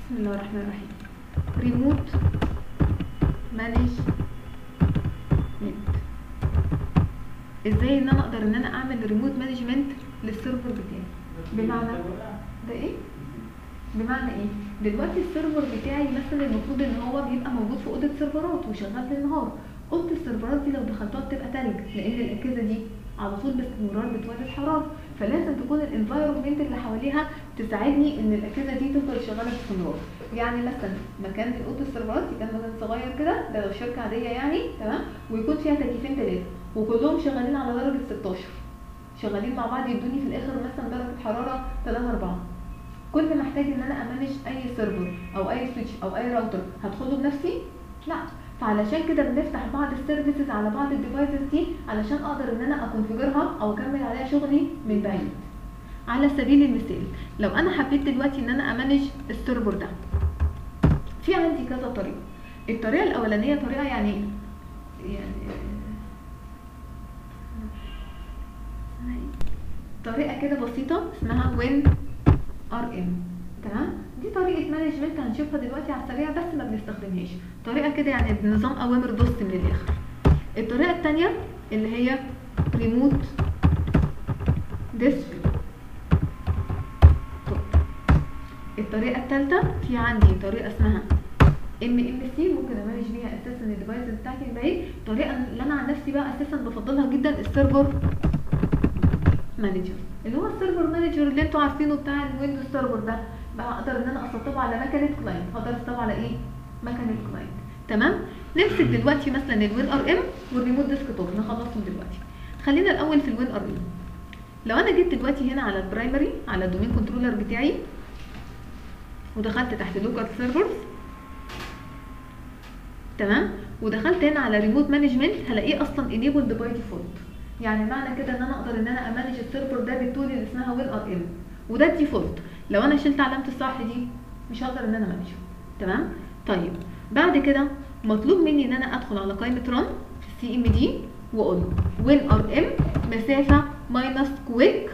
بسم الله الرحمن الرحيم ريموت مانج ازاي ان انا اقدر ان انا اعمل ريموت مانجمنت للسيرفر بتاعي بمعنى ده ايه بمعنى ايه دلوقتي السيرفر بتاعي مثلا المفروض ان هو بيبقى موجود في اوضه سيرفرات وشغال بالنهار اوضه السيرفرات دي لو دخلتها بتبقى تلج لان الاجهزه دي على طول باستمرار بتولد حراره فلازم تكون الانفايرمنت اللي حواليها تساعدني ان الاجهزه دي تفضل شغاله باستمرار يعني مثلا مكان اوضه السيرفرات كان مكان صغير كده ده لو شركه عاديه يعني تمام ويكون فيها تكييفين ثلاثه وكلهم شغالين على درجه 16 شغالين مع بعض يدوني في الاخر مثلا درجه حراره 3 4 كل ما احتاج ان انا امانج اي سيرفر او اي سويتش او اي راوتر هدخله بنفسي لا فعلشان كده بنفتح بعض السيرفيسز على بعض الديفايسز دي علشان اقدر ان انا اكونفيجرها او اكمل عليها شغلي من بعيد على سبيل المثال لو انا حبيت دلوقتي ان انا امانج السيرفر ده في عندي كذا طريقه الطريقه الاولانيه طريقه يعني يعني اسمها ايه طريقه كده بسيطه اسمها وين ار ام تمام دي طريقه مانجمنت هنشوفها دلوقتي على السريع بس ما بنستخدمهاش طريقه كده يعني بنظام اوامر دوس من الاخر الطريقه الثانيه اللي هي ريموت ديسك الطريقه الثالثه في عندي طريقه اسمها ام ام سي ممكن امانج بيها اساسا الديفايس بتاعتي من بعيد الطريقه اللي انا عن نفسي بقى اساسا بفضلها جدا السيرفر مانجر اللي هو السيرفر مانجر اللي انتوا عارفينه بتاع الويندوز سيرفر ده بقى اقدر ان انا اسطبه على مكنه كلاينت اقدر اسطبه على ايه مكنه كلاينت تمام نمسك دلوقتي مثلا الوين ار ام والريموت ديسك توب نخلصهم دلوقتي خلينا الاول في الوين ار ام لو انا جيت دلوقتي هنا على البرايمري على الدومين كنترولر بتاعي ودخلت تحت لوكال سيرفرز تمام ودخلت هنا على ريموت مانجمنت هلاقيه اصلا انيبلد باي ديفولت يعني معنى كده ان انا اقدر ان انا امانج السيرفر ده بالتول اللي اسمها وين ار ام وده الديفولت لو انا شلت علامه الصح دي مش هقدر ان انا امانجه تمام طيب بعد كده مطلوب مني ان انا ادخل على قائمه ران في السي ام دي واقول له وين ار ام مسافه ماينس كويك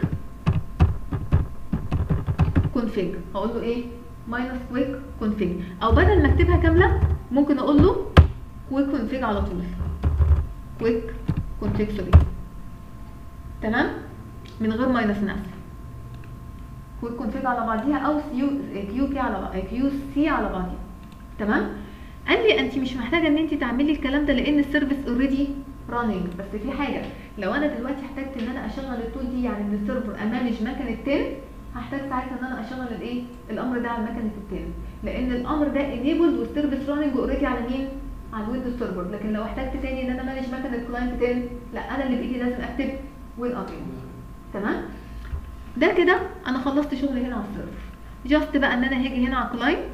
كونفيج هقول له ايه ماينس كويك كونفيج او بدل ما اكتبها كامله ممكن اقول له كويك كونفيج على طول كويك كونفيج سوري تمام من غير ماينس انا اسفه كويك كونفيج على بعضيها او كيو كيو كي على كيو سي على بعضيها تمام قال لي انت مش محتاجه ان انت تعملي الكلام ده لان السيرفيس اوريدي راننج بس في حاجه لو انا دلوقتي احتجت ان انا اشغل التول دي يعني من السيرفر امانج مكنه 10 هحتاج ساعتها ان انا اشغل الايه الامر ده على مكنه التاني لان الامر ده انيبلد والسيرفيس راننج اوريدي على مين على الويندوز سيرفر لكن لو احتجت تاني ان انا مانج مكنه كلاينت 10 لا انا اللي بايدي لازم اكتب وين ار تمام ده كده انا خلصت شغلي هنا على السيرفر جاست بقى ان انا هاجي هنا على كلاينت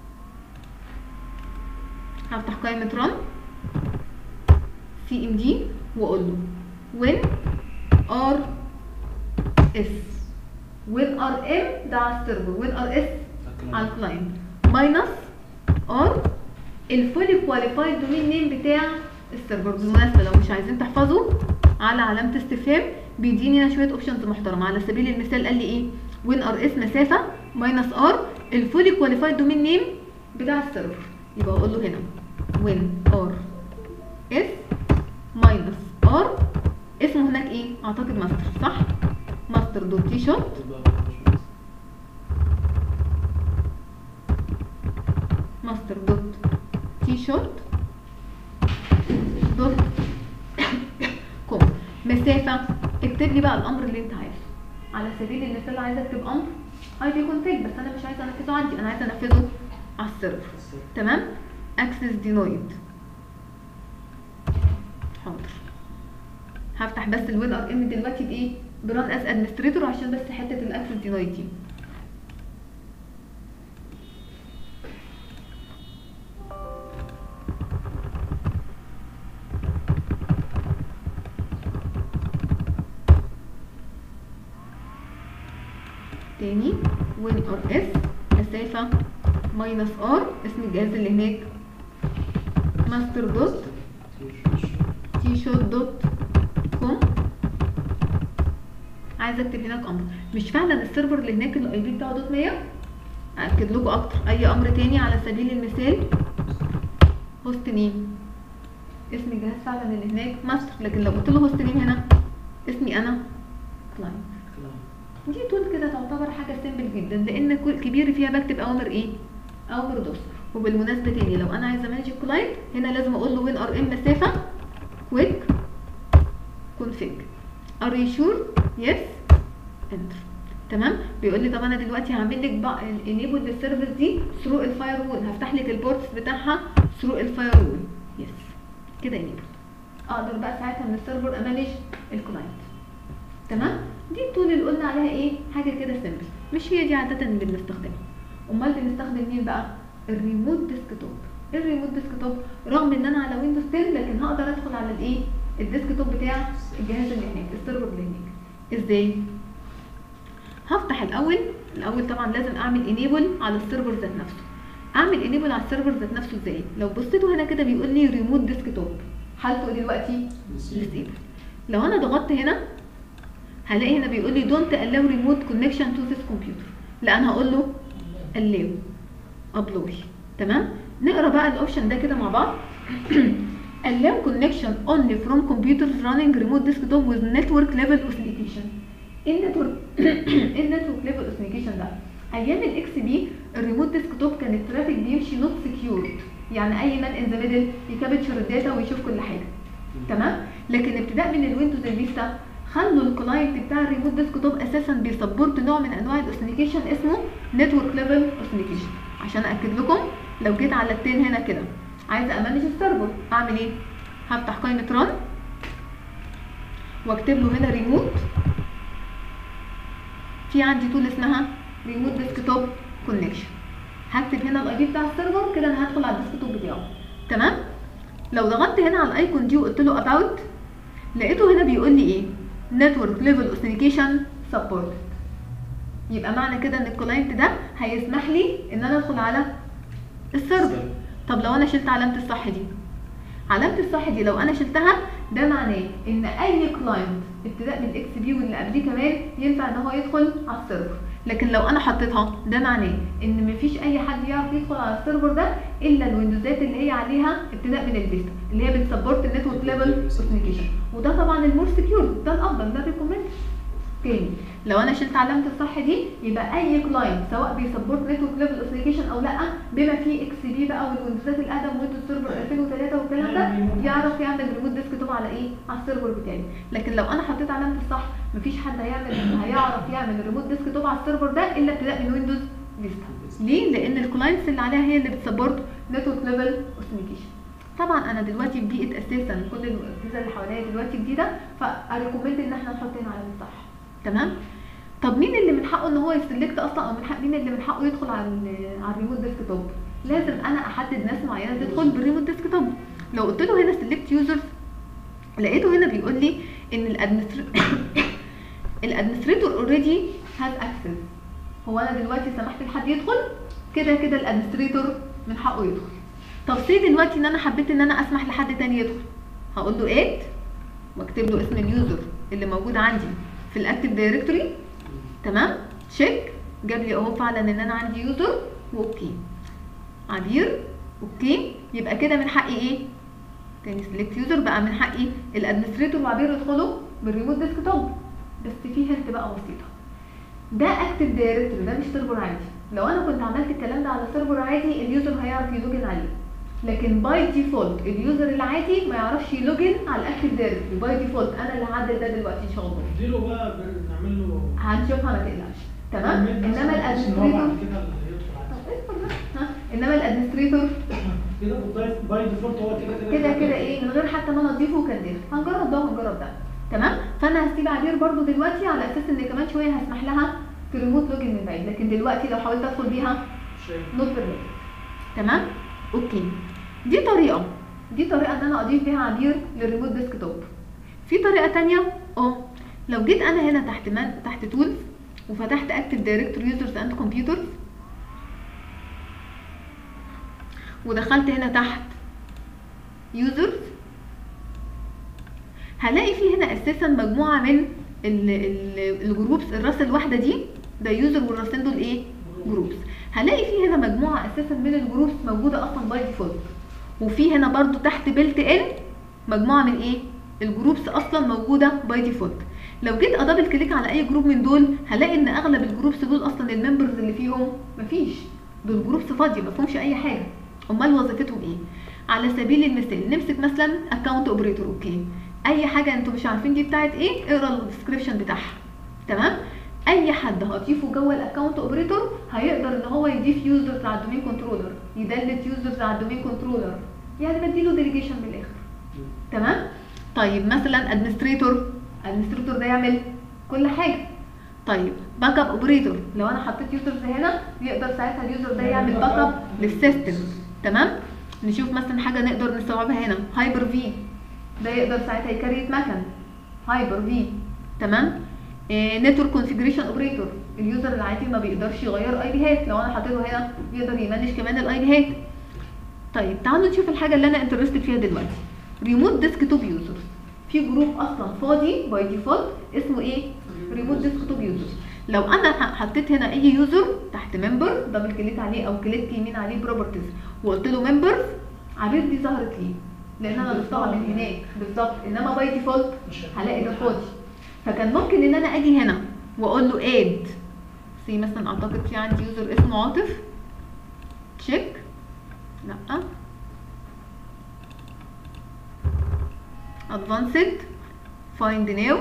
هفتح قائمه ران سي ام دي واقول له وين ار اس وين ار ام ده على السيرفر وين ار اس على الكلاينت ماينس ار الفولي كواليفايد دومين نيم بتاع السيرفر بالمناسبه لو مش عايزين تحفظوا على علامه استفهام بيديني هنا شويه اوبشنز محترمه على سبيل المثال قال لي ايه وين ار اس مسافه ماينس ار الفولي كواليفايد دومين نيم بتاع السيرفر يبقى اقول له هنا وين ار اس ماينس ار اسمه هناك ايه اعتقد ماستر صح ماستر دوت تي شوت ماستر دوت تي شوت دوت كوم مسافة اكتب لي بقى الامر اللي انت عايزه على سبيل المثال عايزه اكتب امر اي بي كونفيج بس انا مش عايزه انفذه عندي انا عايزه انفذه على السيرفر تمام اكسس دينويد حاضر هفتح بس الوين ار ام دلوقتي بايه بران اس ادمنستريتور عشان بس حته الاكسس دينويد دي تاني وين ار اس مسافة ماينس ار اسم الجهاز اللي هناك ماستر دوت تي شوت دوت كوم عايزه اكتب هناك امر مش فعلا السيرفر اللي هناك الاي بي بتاعه دوت 100 اكد لكم اكتر اي امر تاني على سبيل المثال هوست نيم اسم الجهاز فعلا اللي هناك ماستر لكن لو قلت له هوست نيم هنا اسمي انا كلاينت دي تول كده تعتبر حاجه سيمبل جدا لان كل كبير فيها بكتب اوامر ايه اوامر دوس وبالمناسبه تاني لو انا عايزه مانج الكلاينت هنا لازم اقول له وين ار ام مسافه كويك config are you sure yes enter تمام بيقول لي طب انا دلوقتي هعمل لك بقى enable للسيرفر دي through الفاير وول هفتح لك البورتس بتاعها through الفاير وول يس كده enable اقدر بقى ساعتها من السيرفر امانج الكلاينت تمام دي التول اللي قلنا عليها ايه حاجه كده سيمبل مش هي دي عاده اللي بنستخدمها امال بنستخدم مين بقى الريموت ديسكتوب الريموت ديسكتوب رغم ان انا على ويندوز 10 لكن هقدر ادخل على الايه الديسكتوب بتاع الجهاز اللي هناك السيرفر اللي هناك ازاي هفتح الاول الاول طبعا لازم اعمل انيبل على السيرفر ذات نفسه اعمل انيبل على السيرفر ذات نفسه ازاي لو بصيتوا هنا كده بيقول لي ريموت ديسكتوب حالته ايه دلوقتي ديسيبل لو انا ضغطت هنا هلاقي هنا بيقول لي دونت allow remote connection to this computer لا انا هقول له allow ابلوي تمام نقرا بقى الاوبشن ده كده مع بعض allow connection only from computers running remote desktop with network level authentication ايه النتورك ايه النتورك ليفل authentication ده ايام الاكس بي الريموت ديسكتوب كان الترافيك بيمشي نوت سكيورد يعني اي مان ان ذا ميدل يكابتشر الداتا ويشوف كل حاجه تمام لكن ابتداء من الويندوز الفيستا خلوا الكلاينت بتاع الريموت ديسكتوب اساسا بيسبورت نوع من انواع الاوثنيكيشن اسمه نتورك ليفل اوثنيكيشن عشان اكد لكم لو جيت على التين هنا كده عايزه امانج السيرفر اعمل ايه هفتح قائمه ران واكتب له هنا ريموت في عندي تول اسمها ريموت ديسكتوب كونكشن هكتب هنا الاي بي بتاع السيرفر كده انا هدخل على الديسكتوب بتاعه تمام لو ضغطت هنا على الايكون دي وقلت له اباوت لقيته هنا بيقول لي ايه نتورك ليفل اوثنيكيشن سبورت يبقى معنى كده ان الكلاينت ده هيسمح لي ان انا ادخل على السيرفر طب لو انا شلت علامه الصح دي علامه الصح دي لو انا شلتها ده معناه ان اي كلاينت ابتداء من الاكس بي واللي قبليه كمان ينفع ان هو يدخل على السيرفر لكن لو انا حطيتها ده معناه ان مفيش اي حد يعرف يدخل على السيرفر ده الا الويندوزات اللي هي عليها ابتداء من الفيستا اللي هي بتسبورت النتورك ليفل اوثنيكيشن وده طبعا المور سكيور ده الافضل ده الريكومند تاني لو انا شلت علامه الصح دي يبقى اي كلاينت سواء بيسبورت نتورك ليفل اوثنيكيشن او لا بما فيه اكس بي بقى والويندوزات الاقدم ويندوز سيرفر 2003 والكلام ده يعرف يعمل ريموت ديسكتوب على ايه على السيرفر بتاعي لكن لو انا حطيت علامه الصح مفيش حد هيعمل هيعرف يعمل الريموت ديسكتوب على السيرفر ده الا ابتداء من ويندوز فيستا ليه لان الكلاينتس اللي عليها هي اللي بتسبورت نتورك ليفل اوثنيكيشن طبعا انا دلوقتي في بيئه اساسا كل الاجهزه اللي حواليا دلوقتي جديده فاريكومند ان احنا نحط هنا علامه صح تمام طب مين اللي من حقه ان هو يسلكت اصلا او من حق مين اللي من حقه يدخل على ال- على الريموت ديسكتوب لازم انا احدد ناس معينه تدخل بالريموت ديسكتوب لو قلت له هنا سيلكت يوزرز لقيته هنا بيقول لي ان الادمنستريتور اوريدي هاز اكسس هو انا دلوقتي سمحت لحد يدخل كده كده الادمنستريتور من حقه يدخل طب سي دلوقتي ان انا حبيت ان انا اسمح لحد تاني يدخل هقول له اد واكتب له اسم اليوزر اللي موجود عندي في الاكتيف دايركتوري تمام تشيك جاب لي اهو فعلا ان انا عندي يوزر واوكي عبير اوكي يبقى كده من حقي ايه تاني سيلكت يوزر بقى من حقي الادمنستريتور وعبير يدخلوا بالريموت ديسكتوب بس في هنت بقى بسيطه ده اكتيف دايركتوري ده مش سيرفر عادي لو انا كنت عملت الكلام ده على سيرفر عادي اليوزر هيعرف يلوجن عليه لكن باي ديفولت اليوزر العادي ما يعرفش يلوجن على الاكتيف دايركتوري باي ديفولت انا اللي هعدل ده دلوقتي ان شاء الله نديله بقى بن- نعمل له هنشوفها ما تقلقش تمام انما إن هو الادمنستريتور بعد كده اللي يدخل طب عادي. اصبر بس. ها انما الادمنستريتور كده بالضيف- باي ديفولت هو كده كده كده كده ايه من غير حتى ما انا اضيفه كان داخل هنجرب ده وهنجرب ده تمام فانا هسيب عبير برضو دلوقتي على اساس ان كمان شويه هسمح لها في ريموت لوجن من بعيد لكن دلوقتي لو حاولت ادخل بيها شايف. نوت بالريت تمام اوكي دي طريقه دي طريقه ان انا اضيف بيها عبير للريموت ديسكتوب في طريقه تانية اه لو جيت انا هنا تحت من تحت تولز وفتحت اكتف دايركتور يوزرز اند كمبيوترز ودخلت هنا تحت يوزرز هلاقي في هنا اساسا مجموعه من ال- ال- الجروبس الراس الواحده دي ده يوزر والراسين دول ايه جروبس هلاقي في هنا مجموعه اساسا من الجروبس موجوده اصلا باي ديفولت وفي هنا برضو تحت بيلت ان مجموعه من ايه الجروبس اصلا موجوده باي ديفولت لو جيت ادبل كليك على اي جروب من دول هلاقي ان اغلب الجروبس دول اصلا الممبرز اللي فيهم مفيش دول جروبس فاضيه ما فيهمش اي حاجه امال وظيفتهم ايه على سبيل المثال نمسك مثلا اكونت اوبريتور اوكي اي حاجه انتوا مش عارفين دي بتاعت ايه اقرا الديسكريبشن بتاعها تمام اي حد هضيفه جوه الاكونت اوبريتور هيقدر ان هو يضيف يوزرز على الدومين كنترولر يدلت يوزرز على الدومين كنترولر يعني بديله ديليجيشن من الاخر تمام طيب مثلا ادمنستريتور ادمنستريتور ده يعمل كل حاجه طيب باك اب اوبريتور لو انا حطيت يوزرز هنا يقدر ساعتها اليوزر ده يعمل باك اب للسيستم تمام نشوف مثلا حاجه نقدر نستوعبها هنا هايبر في ده يقدر ساعتها يكريت مكن هايبر في تمام نتورك كونفيجريشن اوبريتور اليوزر العادي ما بيقدرش يغير اي بيهات لو انا حطيته هنا يقدر يمانج كمان الاي بيهات طيب تعالوا نشوف الحاجه اللي انا انترستد فيها دلوقتي ريموت ديسك توب يوزر في جروب اصلا فاضي باي ديفولت اسمه ايه ريموت ديسك توب يوزر لو انا ح- حطيت هنا اي يوزر تحت ممبر دبل كليك عليه او كليك يمين عليه بروبرتيز وقلت له ممبرز عبير دي ظهرت لي لان انا ضفتها من هناك بالظبط انما باي ديفولت مش هلاقي ده فاضي فكان ممكن ان انا اجي هنا واقول له اد سي مثلا اعتقد في عندي يوزر اسمه عاطف تشيك لا advanced find new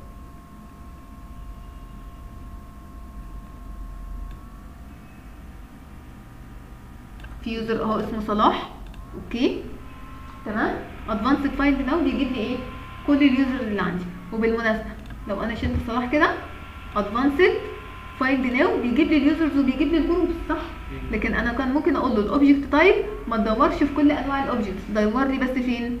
في يوزر اهو اسمه صلاح اوكي تمام ادفانسد فايند ناو بيجيب لي ايه كل اليوزرز اللي عندي وبالمناسبه لو انا شلت صلاح كده ادفانسد فايند ناو بيجيب لي اليوزرز وبيجيب لي الجروبس صح لكن انا كان ممكن اقول له الاوبجكت تايب ما تدورش في كل انواع الاوبجكتس دور لي بس فين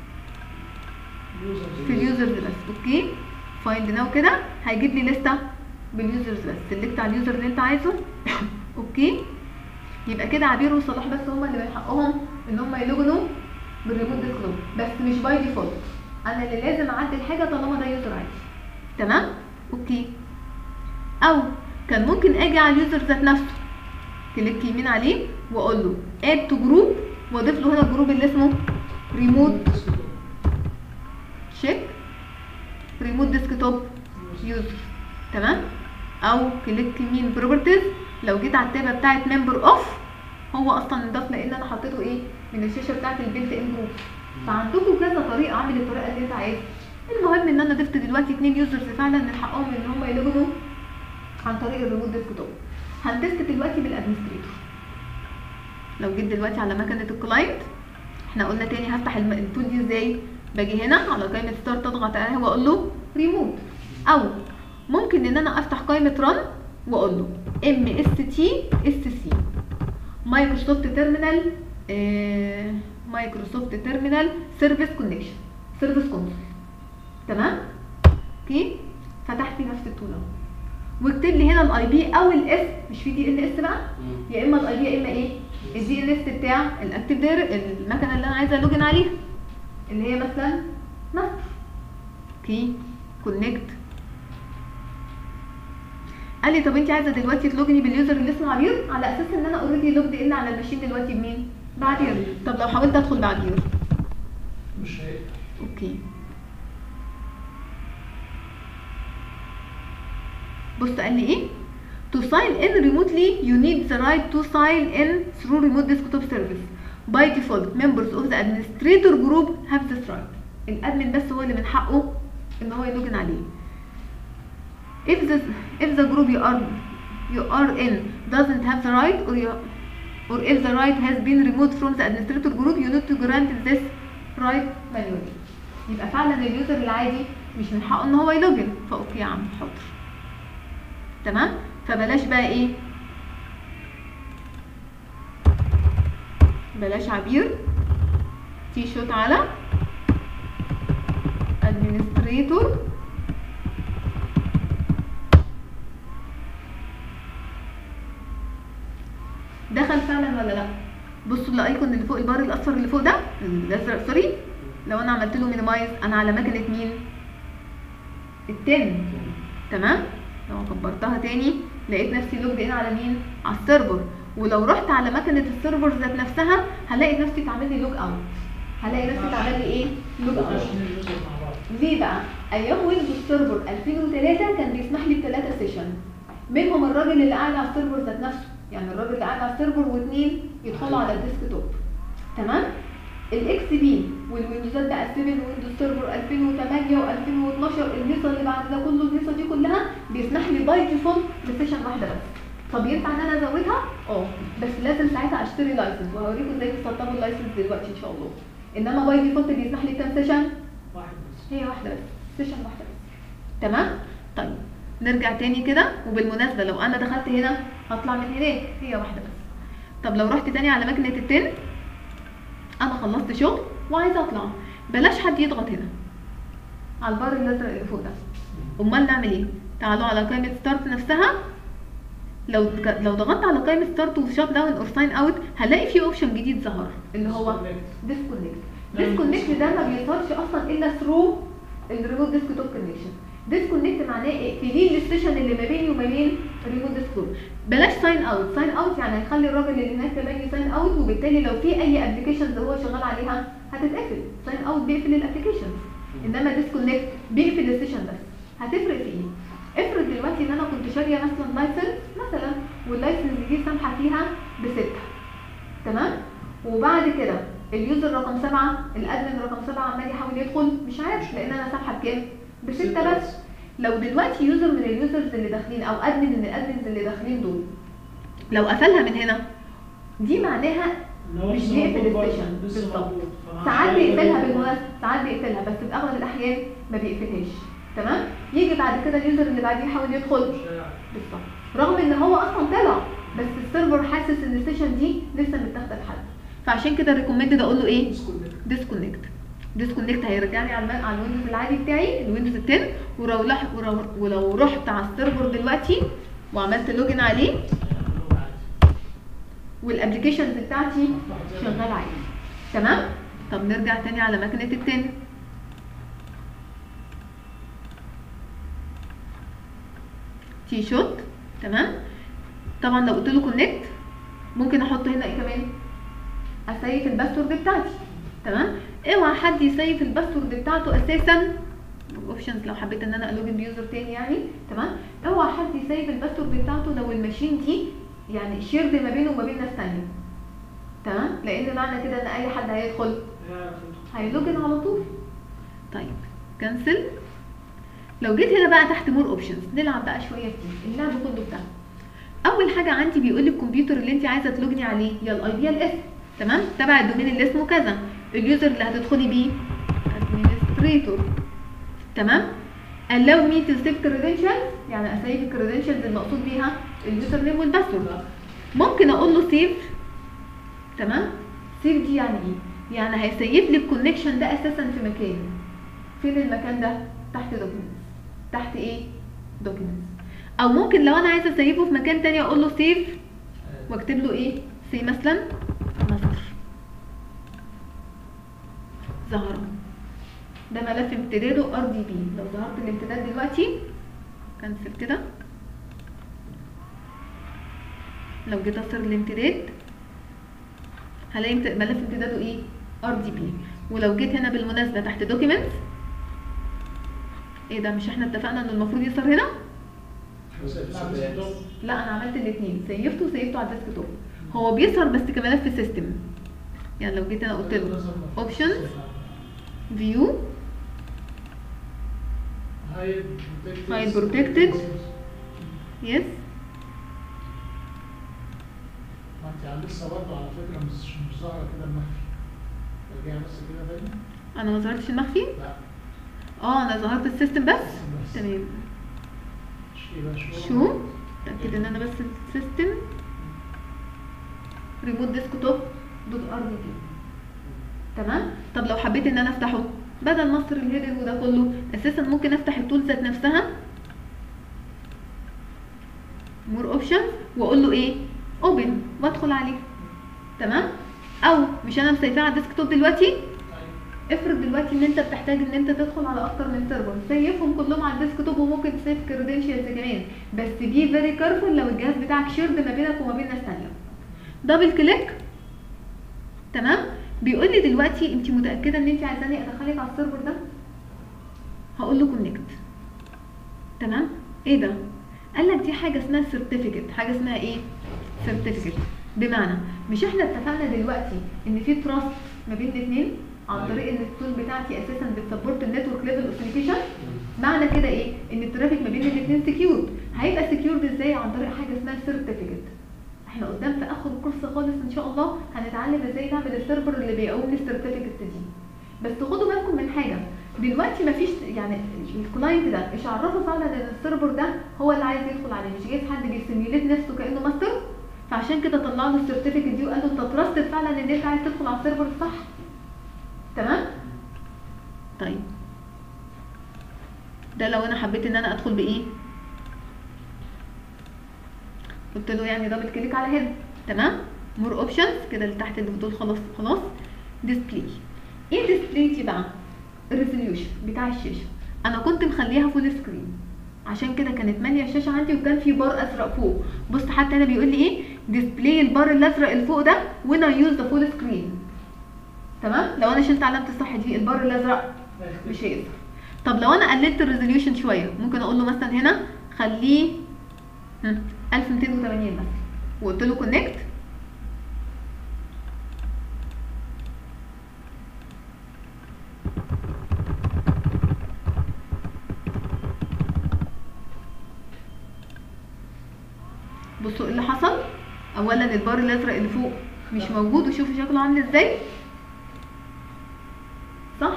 في اليوزرز بس اوكي فايند ناو كده هيجيب لي لسته باليوزرز بس سلكت على اليوزر اللي انت عايزه اوكي يبقى كده عبير وصلاح بس هم اللي من حقهم ان هم يلوجنوا بالريموت ديسكتوب بس مش باي ديفولت انا اللي لازم اعدل حاجه طالما ده يوزر عادي تمام اوكي او كان ممكن اجي على اليوزر ذات نفسه كليك يمين عليه واقول له اد تو جروب واضيف له هنا الجروب اللي اسمه ريموت تشيك ريموت ديسكتوب يوزر تمام او كليك يمين بروبرتيز لو جيت على التابه بتاعت ممبر اوف هو اصلا انضاف لان انا حطيته ايه من الشاشه بتاعت البيلت ان جروب فعندكم كذا طريقه اعمل الطريقه اللي انت عايزها المهم ان انا ضفت دلوقتي اتنين يوزرز فعلا من حقهم ان هم يلوجنوا عن طريق الريموت ديسكتوب هنتست دلوقتي بالادمنستريتور لو جيت دلوقتي على مكنه الكلاينت احنا قلنا تاني هفتح الم- التول دي ازاي باجي هنا على قائمه ستارت اضغط عليها واقول له ريموت او ممكن ان انا افتح قائمه رن واقول له ام اس تي اس سي مايكروسوفت تيرمينال آه، مايكروسوفت تيرمينال سيرفيس كونكشن سيرفيس كونسول تمام اوكي فتحت نفس التول اهو واكتب لي هنا الاي بي او الاس مش في دي ان اس بقى يا اما الاي بي يا اما ايه الدي ان اس بتاع الاكتيف داير المكنه اللي انا عايزه الوجن عليها اللي هي مثلا ماستر اوكي كونكت قال لي طب انت عايزه دلوقتي تلوجني باليوزر اللي اسمه عبير على اساس ان انا اوريدي لوجد ان على الماشين دلوقتي بمين بعبير طب لو حاولت ادخل بعبير مش هيقدر اوكي بص قال لي ايه to sign in remotely you need the right to sign in through remote desktop service by default members of the administrator group have this right الادمن بس هو اللي من حقه ان هو يلوجن عليه if the if the group you are you are in doesn't have the right or you or if the right has been removed from the administrator group you need to grant this right manually يبقى فعلا اليوزر العادي مش من حقه ان هو يلوجن فاوكي يا عم حاضر تمام فبلاش بقى ايه بلاش عبير تي شوت على administrator دخل فعلا ولا لا بصوا الايكون اللي فوق البار الاصفر اللي فوق ده الازرق سوري لو انا عملت له مينيمايز انا على مكنه مين التاني تمام لو كبرتها تاني لقيت نفسي لوجد ان على مين على السيرفر ولو رحت على مكنه السيرفر ذات نفسها هلاقي نفسي اتعمل لي لوج اوت هلاقي نفسي اتعمل لي ايه لوج اوت عشان اليوزر مع بعض ليه بقى؟ ايام ويندوز سيرفر 2003 كان بيسمح لي بثلاثه سيشن منهم الراجل اللي قاعد على السيرفر ذات نفسه يعني الراجل اللي قاعد على السيرفر واثنين يدخلوا على الديسك توب تمام؟ الاكس بي والويندوزات بقى 7 ويندوز سيرفر 2008 و2012 الهيصه اللي بعد ده كله الهيصه دي كلها بيسمح لي باي ديفولت بسيشن واحده بس طب ينفع ان انا ازودها؟ اه بس لازم ساعتها اشتري لايسنس وهوريكم ازاي تسطبوا اللايسنس دلوقتي ان شاء الله انما باي ديفولت بيسمح لي كام سيشن؟ واحد بس هي واحدة بس سيشن واحدة بس تمام طيب نرجع تاني كده وبالمناسبة لو انا دخلت هنا هطلع من هناك هي واحدة بس طب لو رحت تاني على مكنة التن انا خلصت شغل وعايزة اطلع بلاش حد يضغط هنا على البار الازرق اللي فوق ده امال نعمل ايه تعالوا على قائمة ستارت نفسها لو لو ضغطت على قائمة ستارت وشات داون اور ساين اوت هلاقي في اوبشن جديد ظهر اللي هو Disconnect. ديسكونكت نعم. ديسكونكت ده ما بيظهرش اصلا الا ثرو الريموت ديسك توب كونكشن ديسكونكت معناه اقفلي لي السيشن اللي ما بيني وما بين الريموت ديسك توب بلاش ساين اوت ساين اوت يعني هيخلي الراجل اللي هناك كمان يساين اوت وبالتالي لو في اي ابلكيشنز هو شغال عليها هتتقفل ساين اوت بيقفل الابلكيشنز انما ديسكونكت بيقفل السيشن بس هتفرق في ايه افرض دلوقتي ان انا كنت شاريه مثلا لايسنس مثلا واللايسنس دي سامحه فيها بسته تمام وبعد كده اليوزر رقم سبعة الادمن رقم سبعة عمال يحاول يدخل مش عارف لان انا سامحه بكام بستة ستة بس لو دلوقتي يوزر من اليوزرز اللي داخلين او ادمن من الادمنز اللي داخلين دول لو قفلها من هنا دي معناها إن هو مش لسه بيقفل موجود برضه، السيشن لسه بالظبط موجود. فأنا ساعات مش بيقفلها عارف بالمناسبة ساعات بيقفلها بس في اغلب الاحيان ما بيقفلهاش تمام يجي بعد كده اليوزر اللي بعديه يحاول يدخل مش عارف. بالظبط رغم ان هو اصلا طلع بس السيرفر حاسس ان السيشن دي لسه متاخده لحد فعشان كده الريكومندد اقول له ايه Disconnect. ديسكونكت ديسكونكت هيرجعني على الم- على الويندوز العادي بتاعي الويندوز 10 ولو لح ولو, ولو رحت على السيرفر دلوقتي وعملت لوجن عليه يعني هو عادي. والابلكيشنز بتاعتي مفتوح زي ما شغال هو. عادي تمام طب نرجع تاني على مكنه التن تي شوت تمام طبعا لو قلت له كونكت ممكن احط هنا ايه كمان اسيف الباسورد بتاعتي تمام اوعى حد يسيف الباسورد بتاعته اساسا اوبشنز لو حبيت ان انا الوجن بيوزر تاني يعني تمام اوعى حد يسيف الباسورد بتاعته لو الماشين دي يعني شيرد ما بينه وما بين ناس تانية تمام لان معنى كده ان اي حد هيدخل يعرف يدخل. هيلوجن على طول طيب كنسل لو جيت هنا بقى تحت مور اوبشنز نلعب بقى شويه فيه اللعب كله بتاعنا اول حاجه عندي بيقول لي الكمبيوتر اللي انت عايزه تلوجني عليه يا الاي بي يا الاسم تمام تبع الدومين اللي اسمه كذا اليوزر اللي هتدخلي بيه ادمنستريتور تمام allow me to save credentials يعني اسيب الكريدنشالز المقصود بيها اليوزر نيم والباسورد لا. ممكن اقول له سيف تمام سيف دي يعني ايه يعني هيسيف لي الكونكشن ده اساسا في مكان فين المكان ده تحت دوكيومنتس تحت ايه دوكيومنتس او ممكن لو انا عايزه اسيفه في مكان تاني اقول له سيف واكتب له ايه سي مثلا مصر ظهر ده ملف امتداده ار دي بي لو ظهرت الامتداد دلوقتي كنسل كده لو جيت اصر الامتداد هلاقي امت- ملف امتداده ايه ار دي بي ولو جيت هنا بالمناسبه تحت دوكيومنتس ايه ده مش احنا اتفقنا ان المفروض يظهر هنا بس بتلعب بالديسكتوب. لا انا عملت الاثنين سيفته وسيفته على الديسك توب هو بيظهر بس كملف سيستم يعني لو جيت انا قلت له اوبشنز فيو Hide protected. Hide protected. يس ما انت يعني لسه برضه على فكره مش مش ظاهره كده المخفي ارجعي بس كده تاني انا ما ظهرتش المخفي لا اه انا ظهرت السيستم بس بس. تمام شيء بقى شو شو اتاكد ان انا بس السيستم ريموت ديسك توب دوت ار دي بي تمام طب لو حبيت ان انا افتحه بدل مصر الهيدر وده كله اساسا ممكن افتح التول ذات نفسها مور اوبشن واقول له ايه اوبن وادخل عليه تمام او مش انا مسيفاه على الديسك توب دلوقتي طيب. افرض دلوقتي ان انت بتحتاج ان انت تدخل على اكتر من سيرفر سيفهم كلهم على الديسك توب وممكن تسيف كريدنشالز كمان بس بي فيري كارفول لو الجهاز بتاعك شيرد ما بينك وما بين ناس تانية دبل كليك تمام بيقول لي دلوقتي انت متاكده ان انت عايزاني ادخلك على السيرفر ده هقول له كونكت تمام ايه ده قال لك دي حاجه اسمها سيرتيفيكت حاجه اسمها ايه سيرتيفيكت بمعنى مش احنا اتفقنا دلوقتي ان في تراست ما بين الاثنين عن طريق ان التول بتاعتي اساسا بتسبورت النتورك ليفل اوثنتيكيشن معنى كده ايه ان الترافيك ما بين الاثنين سكيورد هيبقى سكيورد ازاي عن طريق حاجه اسمها سيرتيفيكت احنا قدام في اخر الكورس خالص ان شاء الله هنتعلم ازاي نعمل السيرفر اللي بيقوم لي السيرتيفيكت دي بس خدوا بالكم من حاجه دلوقتي مفيش يعني الكلاينت ده مش عرفه فعلا ان السيرفر ده هو اللي عايز يدخل عليه مش جايز حد بيسيميوليت نفسه كانه ماستر فعشان كده طلع له السيرتيفيكت دي وقال له انت تراستد فعلا ان انت عايز تدخل على السيرفر صح تمام طيب ده لو انا حبيت ان انا ادخل بايه قلت له يعني دبل كليك على هنا تمام مور اوبشنز كده اللي تحت اللي دول خلاص خلاص ديسبلاي ايه ديسبلاي دي بقى الريزوليوشن بتاع الشاشه انا كنت مخليها فول سكرين عشان كده كانت ماليه الشاشه عندي وكان في بار ازرق فوق بص حتى هنا بيقول لي ايه ديسبلاي البار الازرق اللي فوق ده وين اي يوز ذا فول سكرين تمام لو انا شلت علامه الصح دي البار الازرق مش هيظهر طب لو انا قللت الريزوليوشن شويه ممكن اقول له مثلا هنا خليه هم، 1280 مثلا وقلت له كونكت بصوا ايه اللي حصل اولا البار الازرق اللي فوق مش موجود وشوفوا شكله عامل ازاي صح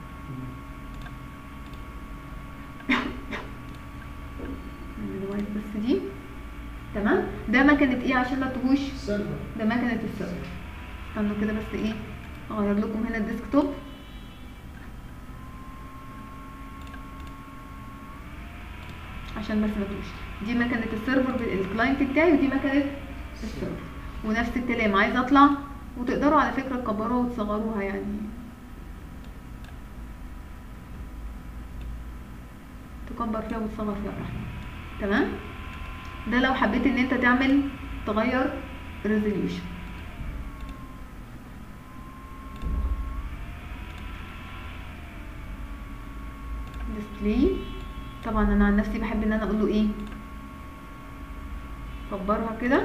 نعمل بس دي تمام ده مكنه ايه عشان ما تهوش سيرفر ده مكنه السيرفر استنوا كده بس ايه اغير لكم هنا الديسكتوب عشان بس ما تهوش دي مكنه السيرفر بال- الكلاينت بتاعي ودي مكنه السيرفر ونفس الكلام عايز اطلع وتقدروا على فكره تكبروها وتصغروها يعني تكبر فيها وتصغر فيها براحتك تمام ده لو حبيت ان انت تعمل تغير ريزوليوشن ديسبلاي طبعا انا عن نفسي بحب ان انا اقول له ايه كبرها كده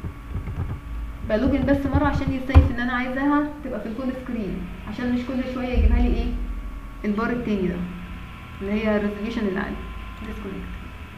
بلوجن بس مره عشان يسيف ان انا عايزاها تبقى في الفول سكرين عشان مش كل شويه يجيبها لي ايه البار التاني ده اللي هي الريزوليوشن اللي عندي ديسكونكت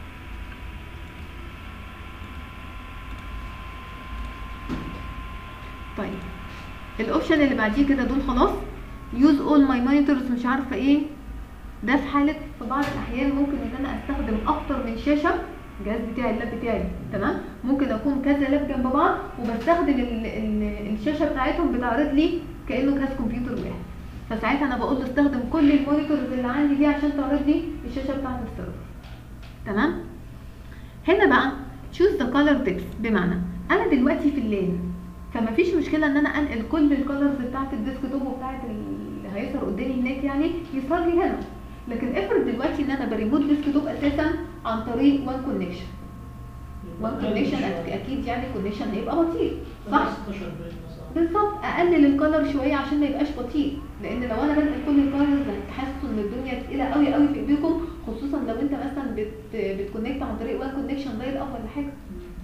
طيب الاوبشن اللي بعديه كده دول خلاص يوز اول ماي مونيتورز مش عارفه ايه ده في حاله في بعض الاحيان ممكن ان انا استخدم اكتر من شاشه الجهاز بتاعي اللاب بتاعي تمام ممكن اكون كذا لاب جنب بعض وبستخدم ال ال الشاشه بتاعتهم بتعرض لي كانه جهاز كمبيوتر واحد فساعتها انا بقول له استخدم كل المونيتورز اللي عندي دي عشان تعرض لي الشاشه بتاعت السيرفر تمام هنا بقى choose the color text بمعنى انا دلوقتي في الليل فما فيش مشكله ان انا انقل كل الكالرز بتاعت الديسك توب وبتاعت اللي هيظهر قدامي هناك يعني يظهر لي هنا لكن افرض دلوقتي ان انا بريموت ديسك توب اساسا عن طريق وان كونكشن وان كونكشن اكيد يعني كونكشن هيبقى بطيء صح 16 بيت مثلا بالظبط اقلل الكالر شويه عشان ما يبقاش بطيء لان لو انا بنقل كل الكالرز هتحسوا ان الدنيا تقيله قوي قوي في ايديكم خصوصا لو انت مثلا بت بتكونكت عن طريق وان كونكشن دايل اب ولا حاجه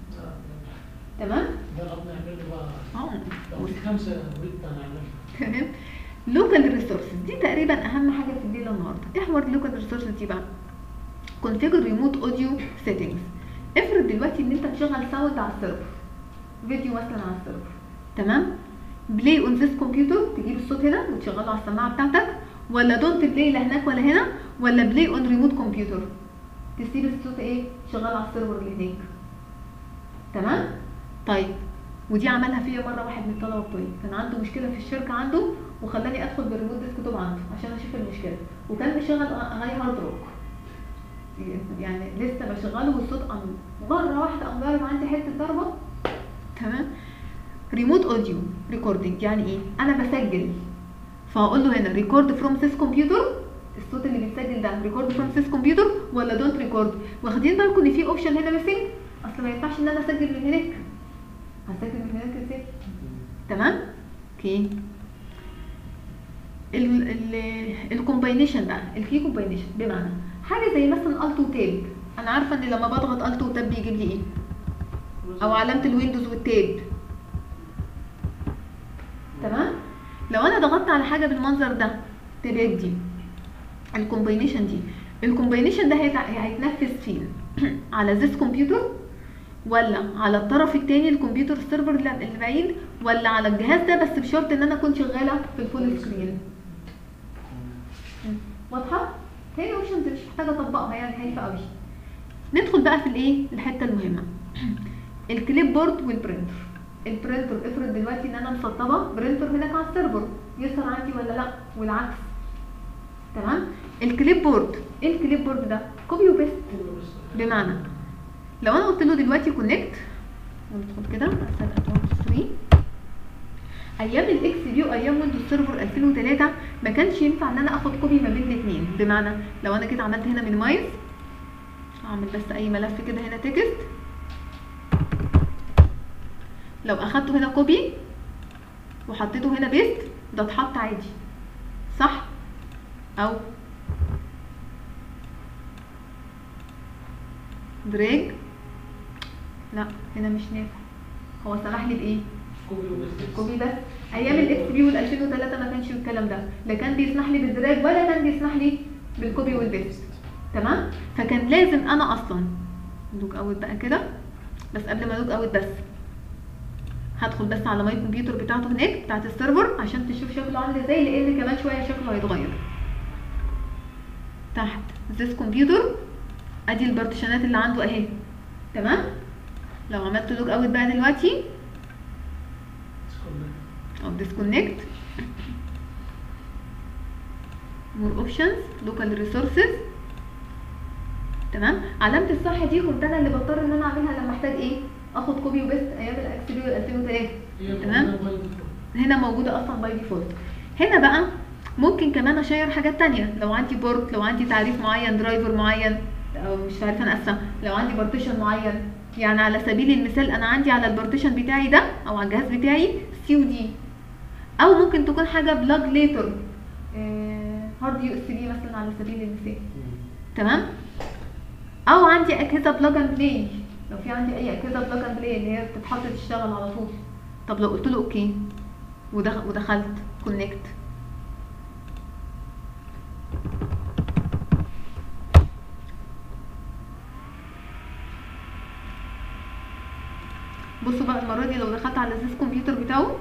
تمام ده الاب نعمل له بقى اه لو في خمسه بيت هنعملها تمام لوكال ريسورسز دي تقريبا اهم حاجه في الليله النهارده ايه حوار اللوكال ريسورسز دي بقى كونفيجر ريموت اوديو سيتنجز افرض دلوقتي ان انت مشغل ساوند على السيرفر فيديو مثلا على السيرفر تمام بلاي اون ذيس كمبيوتر تجيب الصوت هنا وتشغله على السماعه بتاعتك ولا دونت بلاي لا هناك ولا هنا ولا بلاي اون ريموت كمبيوتر تسيب الصوت ايه شغال على السيرفر اللي هناك تمام طيب ودي عملها فيا مره واحد من الطلبه بتوعي كان عنده مشكله في الشركه عنده وخلاني ادخل بالريموت ديسك توب عنده عشان اشوف المشكله وكان مشغل اغاني هارد روك يعني لسه بشغله والصوت قام مره واحده قام ضارب عندي حته ضربه تمام ريموت اوديو ريكوردنج يعني ايه انا بسجل فهقول له هنا ريكورد فروم سيس كمبيوتر الصوت اللي بيتسجل ده ريكورد فروم سيس كمبيوتر ولا دونت ريكورد واخدين بالكم ان في اوبشن هنا ميسنج اصل ما ينفعش ان انا اسجل من هناك هسجل من هناك ازاي تمام اوكي الكومباينيشن بقى الكي كومباينيشن بمعنى حاجه زي مثلا التو تاب انا عارفه ان لما بضغط التو تاب بيجيب لي ايه او علامه الويندوز والتاب تمام لو انا ضغطت على حاجه بالمنظر ده تابات دي الكومباينيشن دي الكومباينيشن ده هيتع- هيتنفذ فين على ذيس كمبيوتر ولا على الطرف التاني الكمبيوتر السيرفر اللي اللي بعيد ولا على الجهاز ده بس بشرط ان انا اكون شغاله في الفول سكرين واضحه هي اوبشنز مش محتاجه اطبقها يعني هايفه قوي ندخل بقى في الايه الحته المهمه الكليب بورد والبرينتر البرينتر افرض دلوقتي ان انا مسطبه برينتر هناك على السيرفر يظهر عندي ولا لا والعكس تمام الكليب بورد ايه الكليب بورد ده كوبي وبيست بمعنى لو انا قلت له دلوقتي كونكت ندخل كده اسال ادوات 3 ايام الاكس بي وايام ويندوز سيرفر 2003 ما كانش ينفع ان انا اخد كوبي ما بين الاثنين بمعنى لو انا جيت عملت هنا مينيمايز اعمل بس اي ملف كده هنا تكست لو اخدته هنا كوبي وحطيته هنا بيست ده اتحط عادي صح او دراج لا هنا مش نافع هو سمح لي بايه كوبي وبس كوبي بس ايام الاكس بي وال 2003 ما كانش الكلام ده لا كان بيسمح لي بالدراج ولا كان بيسمح لي بالكوبي والبيست تمام فكان لازم انا اصلا لوج اوت بقى كده بس قبل ما لوج اوت بس هدخل بس على ماي كمبيوتر بتاعته هناك بتاعت السيرفر عشان تشوف شكله عامل ازاي لان كمان شويه شكله هيتغير تحت this كمبيوتر ادي البارتيشنات اللي عنده اهي تمام لو عملت لوج اوت بقى دلوقتي او disconnect more options local resources تمام علامة الصح دي كنت انا اللي بضطر ان انا اعملها لما احتاج ايه اخد كوبي وبيست ايام الاكس بي وال 2003 تمام هنا موجودة اصلا باي ديفولت هنا بقى ممكن كمان اشير حاجات تانية لو عندي بورت لو عندي تعريف معين درايفر معين او مش عارفه انا اسفه لو عندي بارتيشن معين يعني على سبيل المثال انا عندي على البارتيشن بتاعي ده او على الجهاز بتاعي سي ودي او ممكن تكون حاجه بلاج ليتر هارد يو اس بي مثلا على سبيل المثال تمام او عندي اجهزه بلاج اند بلاي لو في عندي اي اجهزه بلاج اند بلاي اللي هي بتتحط تشتغل على طول طب لو قلت له اوكي ودخ- ودخلت كونكت بصوا بقى المره دي لو دخلت على الزيز كمبيوتر بتاعه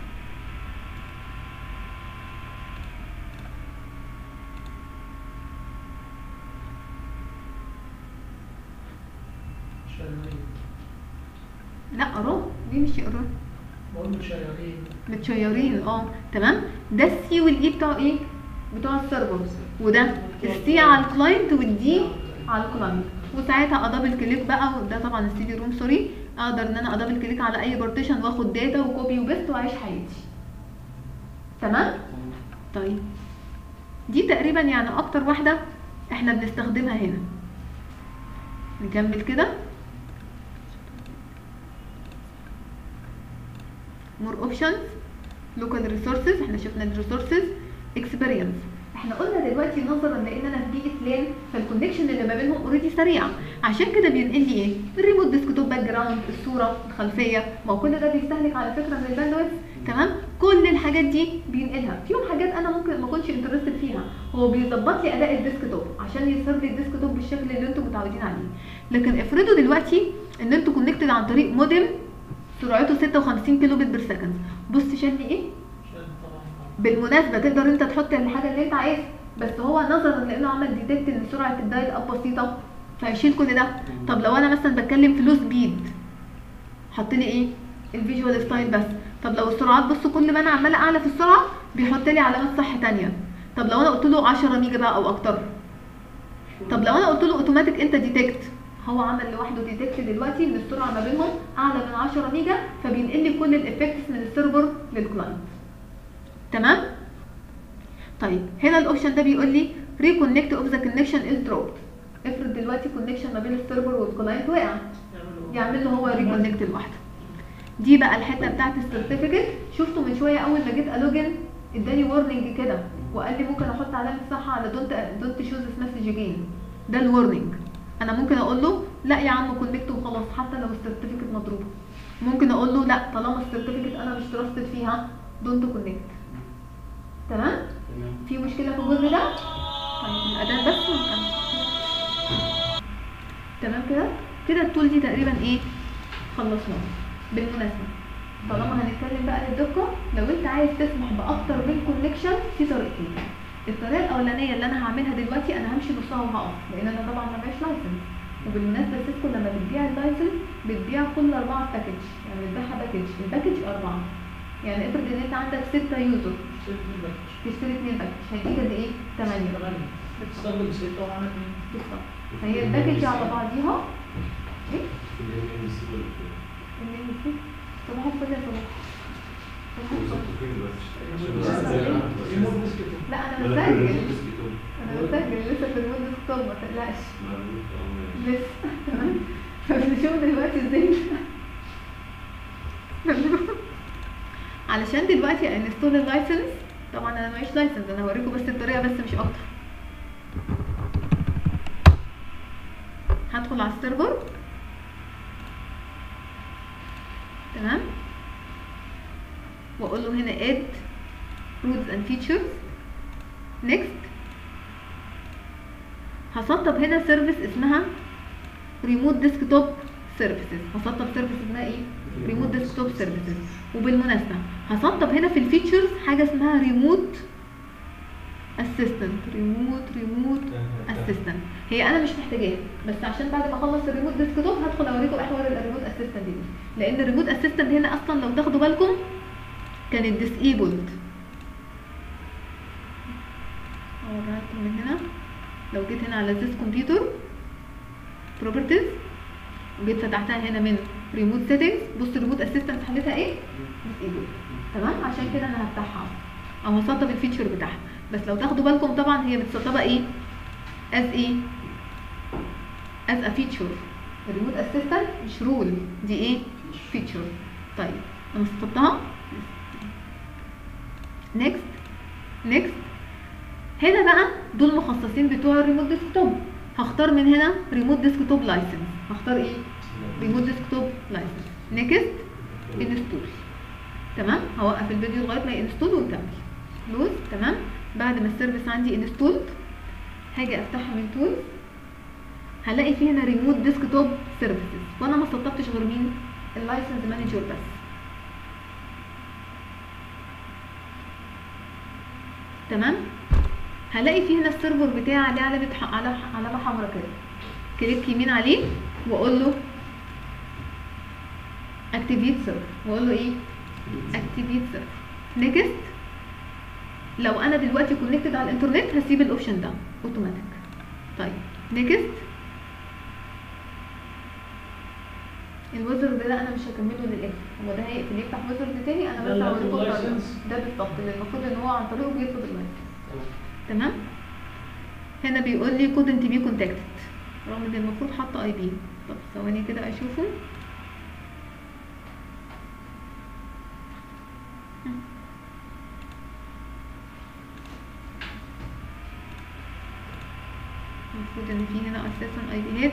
شغالين لا قراه دي مش يقراه بقول له شغالين متشيرين اه تمام ده السي والاي بتاع ايه بتوع السيرفر وده السي على الكلاينت والدي على الكلاينت وساعتها ادبل كليك بقى وده طبعا السي دي روم سوري اقدر ان انا ادبل كليك على اي بارتيشن واخد داتا وكوبي وبيست واعيش حياتي تمام طيب دي تقريبا يعني اكتر واحده احنا بنستخدمها هنا نكمل كده more options local resources احنا شفنا الريسورسز experience احنا قلنا دلوقتي نظرا لان انا في بيئه لان فالكونكشن اللي ما بينهم اوريدي سريع عشان كده بينقل لي ايه الريموت ديسكتوب باك جراوند الصوره الخلفيه ما هو كل ده بيستهلك على فكره من الباندويث تمام كل الحاجات دي بينقلها فيهم حاجات انا ممكن ما اكونش انترستد فيها هو بيظبط لي اداء الديسكتوب عشان يسيرف لي الديسكتوب بالشكل اللي انتم متعودين عليه لكن افرضوا دلوقتي ان انتوا كونكتد عن طريق مودم سرعته 56 كيلو بت بير سكند بص شال لي ايه عشان طبعا بالمناسبه تقدر انت تحط الحاجه اللي انت عايزها بس هو نظرا لانه عمل ديتكت ان سرعه الدايل اب بسيطه فهيشيل كل ده طب لو انا مثلا بتكلم في لو سبيد حط لي ايه الفيجوال ستايل بس طب لو السرعات بص كل ما انا عماله اعلى في السرعه بيحط لي علامات صح تانية طب لو انا قلت له 10 ميجا بقى او اكتر طب لو انا قلت له اوتوماتيك انت ديتكت هو عمل لوحده ديتكت دلوقتي ان السرعه ما بينهم اعلى من 10 ميجا فبينقل لي كل الافكتس من السيرفر للكلاينت تمام طيب هنا الاوبشن ده بيقول لي ريكونكت اوف ذا كونكشن از دروبد افرض دلوقتي كونكشن ما بين السيرفر والكلاينت وقع يعملوا يعمل له هو ريكونكت لوحده دي بقى الحته بتاعت السيرتيفيكت شفته من شويه اول ما جيت الوجن اداني وورنينج كده وقال لي ممكن احط علامه صح على دونت دونت شوز مسج جين ده الورنينج انا ممكن اقول له لا يا عم كونكت وخلاص حتى لو السيرتيفيكت مضروبه ممكن اقول له لا طالما السيرتيفيكت انا مش تراستد فيها دونت كونكت تمام تمام في مشكله في الجزء ده طيب الاداء بس ونكمل تمام كده كده التول دي تقريبا ايه خلصناها بالمناسبه طالما هنتكلم بقى للدقه لو انت عايز تسمح باكتر من كونكشن في طريقتين الطريقه الاولانيه اللي انا هعملها دلوقتي انا همشي نصها وهقف لان انا طبعا ما معيش لايسنس وبالمناسبه سيسكو لما بتبيع اللايسنس بتبيع كل اربعه باكج يعني بتبيعها باكج الباكج اربعه يعني افرض ان انت عندك سته يوزر تشتري اثنين باكج هيديك قد ايه؟ 8 بتستخدم ستة وعملت اتنين بالظبط فهي الباكج على بعضيها ايه؟ اللي نسيت صباح الفل يا صباح صباح الفل ريموت ديسكتوب لا انا بسجل انا بسجل لسه في المود ديسكتوب ما تقلقش لسه تمام فبنشوف دلوقتي ازاي علشان دلوقتي انستول اللايسنس طبعا انا معيش لايسنس انا هوريكم بس الطريقه بس مش اكتر هدخل على السيرفر تمام واقول له هنا add rules and features next هسطب هنا سيرفيس اسمها ريموت ديسكتوب سيرفيسز هسطب سيرفيس اسمها ايه ريموت ديسكتوب سيرفيسز وبالمناسبه هسطب هنا في الفيتشرز حاجه اسمها ريموت اسيستنت ريموت ريموت اسيستنت هي انا مش محتاجاها بس عشان بعد ما اخلص الريموت ديسكتوب هدخل اوريكم احوال الريموت اسيستنت دي لان الريموت اسيستنت هنا اصلا لو تاخدوا بالكم كانت disabled اوريكم من هنا لو جيت هنا على this computer properties وجيت فتحتها هنا من ريموت settings بص الريموت اسيستنت حالتها ايه disabled تمام عشان كده انا هفتحها او هسطب الفيتشر بتاعها بس لو تاخدوا بالكم طبعا هي متسطبه ايه as ايه as a feature الريموت اسيستنت مش رول دي ايه فيتشر طيب انا سطبتها next next هنا بقى دول مخصصين بتوع الريموت ديسكتوب هختار من هنا ريموت ديسكتوب لايسنس هختار ايه ريموت ديسكتوب لايسنس نيكست انستول تمام هوقف الفيديو لغايه ما ينستول ونكمل كلوز تمام بعد ما السيرفيس عندي انستولد هاجي افتحها من تولز هلاقي فيه هنا ريموت ديسكتوب سيرفيسز وانا ما سطبتش غير مين اللايسنس مانجر بس تمام هلاقي فيه هنا السيرفر بتاعي عليه علامه ح- على علامه حمراء كده كليك يمين عليه واقول له اكتيفيت سيرفر واقول له ايه اكتيفيت سيرفر نيكست لو انا دلوقتي كونكتد على الانترنت هسيب الاوبشن ده اوتوماتيك طيب نيكست الويزرد ده انا مش هكمله للاخر هو ده هيقفل يفتح ويزرد تاني انا ده بس اللي هوريكم هياخد الطريقة. اللايسنس؟ ده بالظبط اللي المفروض ان هو عن طريقه بيطلب اللايسنس تمام هنا بيقول لي couldn't be contacted رغم ان المفروض حاطه اي بي طب ثواني كده اشوفه المفروض ان في هنا اساسا اي بيات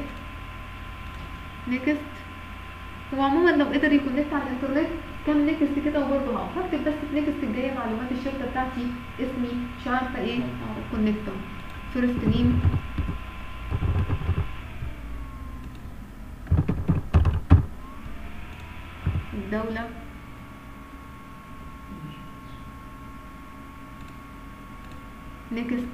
نيكست هو عموما لو قدر يكونكت على الانترنت كام نيكست كده وبرضه هقف هكتب بس في نيكست الجايه معلومات الشركه بتاعتي اسمي مش عارفه ايه كونكت فيرست نيم الدولة نيكست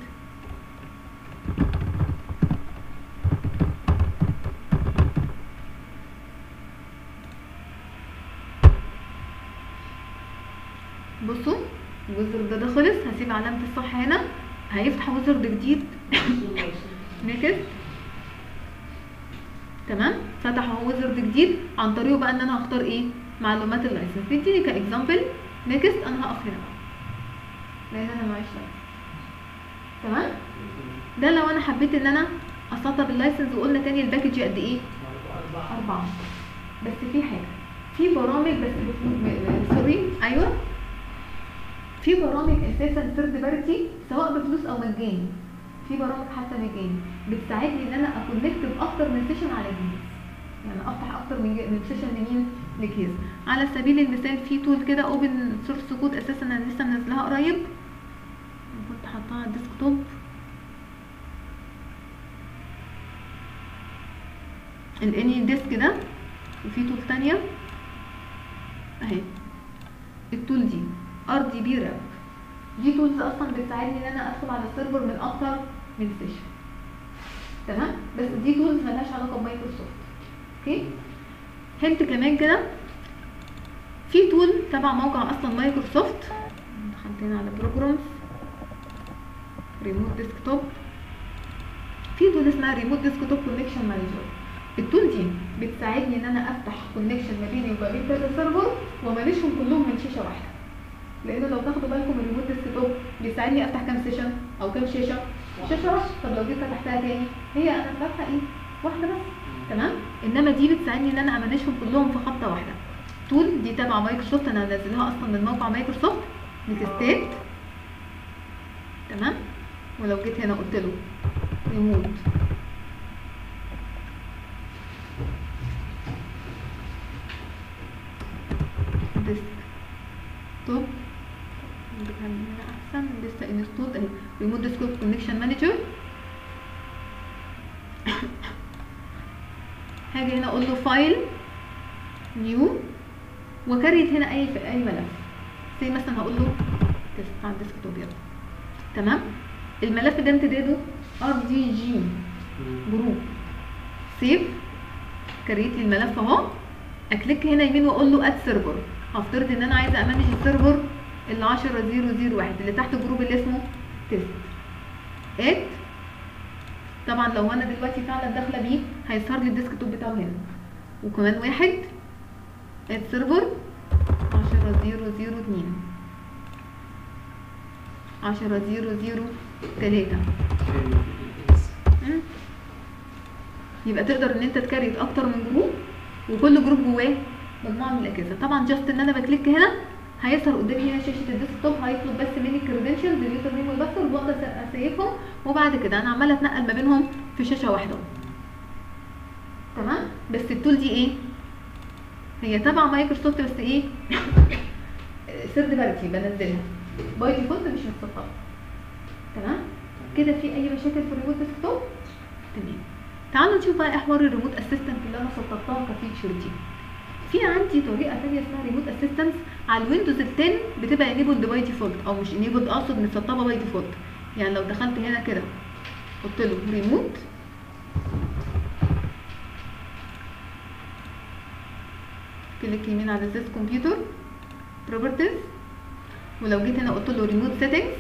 بصوا الويزرد ده, ده خلص هسيب علامة الصح هنا هيفتح ويزرد جديد نيكست تمام فتح اهو ويزرد جديد عن طريقه بقى ان انا هختار ايه معلومات اللايسنس بيديني كاكزامبل نيكست انا هقف هنا بقى لان انا معيش لايسنس تمام ده لو انا حبيت ان انا اسطب اللايسنس وقلنا تاني الباكج قد ايه أربعة أربعة بس في حاجة في برامج بس بفلوس- ب- ب- سوري ايوه في برامج اساسا ثيرد بارتي سواء بفلوس او مجاني في برامج حتى مجاني بتساعدني ان انا اكونكت باكتر من سيشن على جهاز يعني افتح اكتر من ج- من سيشن لمين لجهاز على سبيل المثال في تول كده اوبن سورس كود اساسا انا لسه منزلها قريب كنت حاطاها على الديسكتوب الاني ديسك ده وفي تول تانية اهي التول دي ار دي بي راب دي تولز اصلا بتساعدني ان انا ادخل على السيرفر من اكتر من سيشن تمام بس دي تولز ملهاش علاقه بمايكروسوفت اوكي هنت كمان كده في تول تبع موقع اصلا مايكروسوفت دخلت هنا على بروجرامز ريموت ديسكتوب في تول اسمها ريموت ديسكتوب كونكشن مانجر التول دي بتساعدني ان انا افتح كونكشن ما بيني وما بين كذا سيرفر ومانجهم كلهم من شاشه واحده لان لو تاخدوا بالكم الريموت ديسكتوب بيساعدني افتح كام سيشن او كام شاشه شاشه واحده طب لو جيت فتحتها تاني هي انا فاتحه ايه واحده بس تمام انما دي بتساعدني ان انا امانجهم كلهم في خبطه واحده تول دي تبع مايكروسوفت انا هنزلها اصلا من موقع مايكروسوفت نكستات تمام ولو جيت هنا قلت له ريموت ديسك توب نجيبها من هنا احسن لسه انستولد اهي ريموت ديسكتوب كونكشن مانجر هاجي هنا اقول له فايل نيو وكريت هنا اي في اي ملف زي مثلا هقول له تيست على الديسكتوب يلا تمام الملف ده امتداده ار دي جي جروب سيف كريت لي الملف اهو اكليك هنا يمين واقول له اد سيرفر هفترض ان انا عايزه امانج السيرفر ال 10001 اللي تحت الجروب اللي اسمه تيست اد طبعا لو انا دلوقتي فعلا داخله بيه هيظهر لي الديسكتوب بتاعه هنا وكمان واحد اد سيرفر 10002 10003 مم. يبقى تقدر ان انت تكريت اكتر من جروب وكل جروب جواه مجموعه من الاجهزه طبعا جاست ان انا بكليك هنا هيظهر قدامي هنا شاشه الديسكتوب هيطلب بس مني الكريدنشالز اليوزر نيم والباسورد واقدر اسيفهم وبعد كده انا عماله اتنقل ما بينهم في شاشه واحده تمام بس التول دي ايه هي تبع مايكروسوفت بس ايه سيرد بارتي بنزلها باي ديفولت مش متسطبه تمام كده في اي مشاكل في الريموت ديسكتوب تمام تعالوا نشوف بقى ايه حوار الريموت اسيستنت اللي انا سطبتها كفيتشر دي في عندي طريقه ثانيه اسمها ريموت اسيستنس على الويندوز ال 10 بتبقى انيبلد باي ديفولت او مش انيبلد اقصد متسطبه باي ديفولت يعني لو دخلت هنا كده قلت له ريموت كليك يمين على ذيس كمبيوتر بروبرتيز ولو جيت هنا قلت له ريموت سيتنجز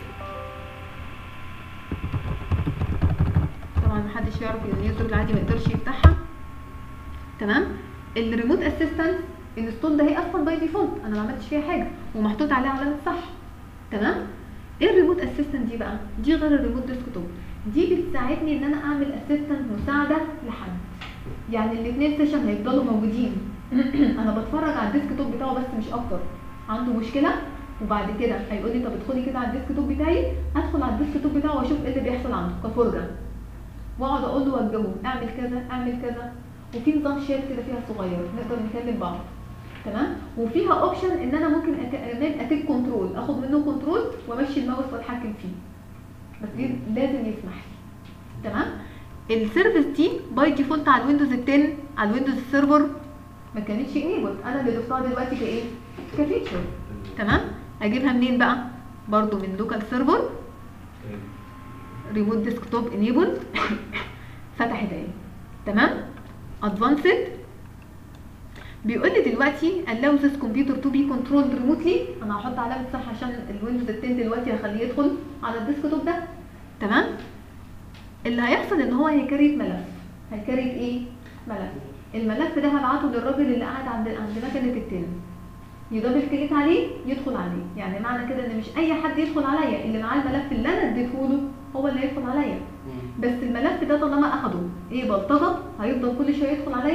طبعا محدش يعرف ان اليوزر العادي ما يقدرش يفتحها تمام الريموت اسيستنت الانستول ده هي اصلا باي ديفولت انا ما عملتش فيها حاجه ومحطوط عليها علامه صح تمام ايه الريموت اسيستنت دي بقى دي غير الريموت ديسكتوب دي بتساعدني ان انا اعمل اسيستنت مساعده لحد يعني الاثنين سيشن هيفضلوا موجودين انا بتفرج على الديسكتوب بتاعه بس مش اكتر عنده مشكله وبعد كده هيقول لي طب ادخلي كده على الديسكتوب بتاعي ادخل على الديسكتوب بتاعه واشوف ايه اللي بيحصل عنده كفرجه واقعد اقول له وجهه اعمل كذا اعمل كذا وفي نظام شات كده فيها صغير نقدر نكلم بعض تمام وفيها اوبشن ان انا ممكن أك- كمان اتيك كنترول اخد منه كنترول وامشي الماوس واتحكم فيه بس دي لازم يسمح لي تمام السيرفيس دي باي ديفولت على الويندوز 10 على الويندوز السيرفر ما كانتش انيبل انا اللي ضفتها دلوقتي كايه كفيتشر تمام اجيبها منين بقى برضو من لوكال سيرفر ريموت ديسكتوب انيبل فتحت اهي تمام ادفانسد بيقول لي دلوقتي allow this computer to be controlled remotely انا هحط علامه صح عشان الويندوز 10 دلوقتي هخليه يدخل على الديسكتوب ده تمام اللي هيحصل ان هو هيكريت ملف هيكريت ايه ملف الملف ده هبعته للراجل اللي قاعد عند عند مكنه التن يدبل كليك عليه يدخل عليه يعني معنى كده ان مش اي حد يدخل عليا اللي معاه الملف اللي انا اديته له هو اللي هيدخل عليا بس الملف ده طالما اخده ايه بلطجه هيفضل كل شويه يدخل عليا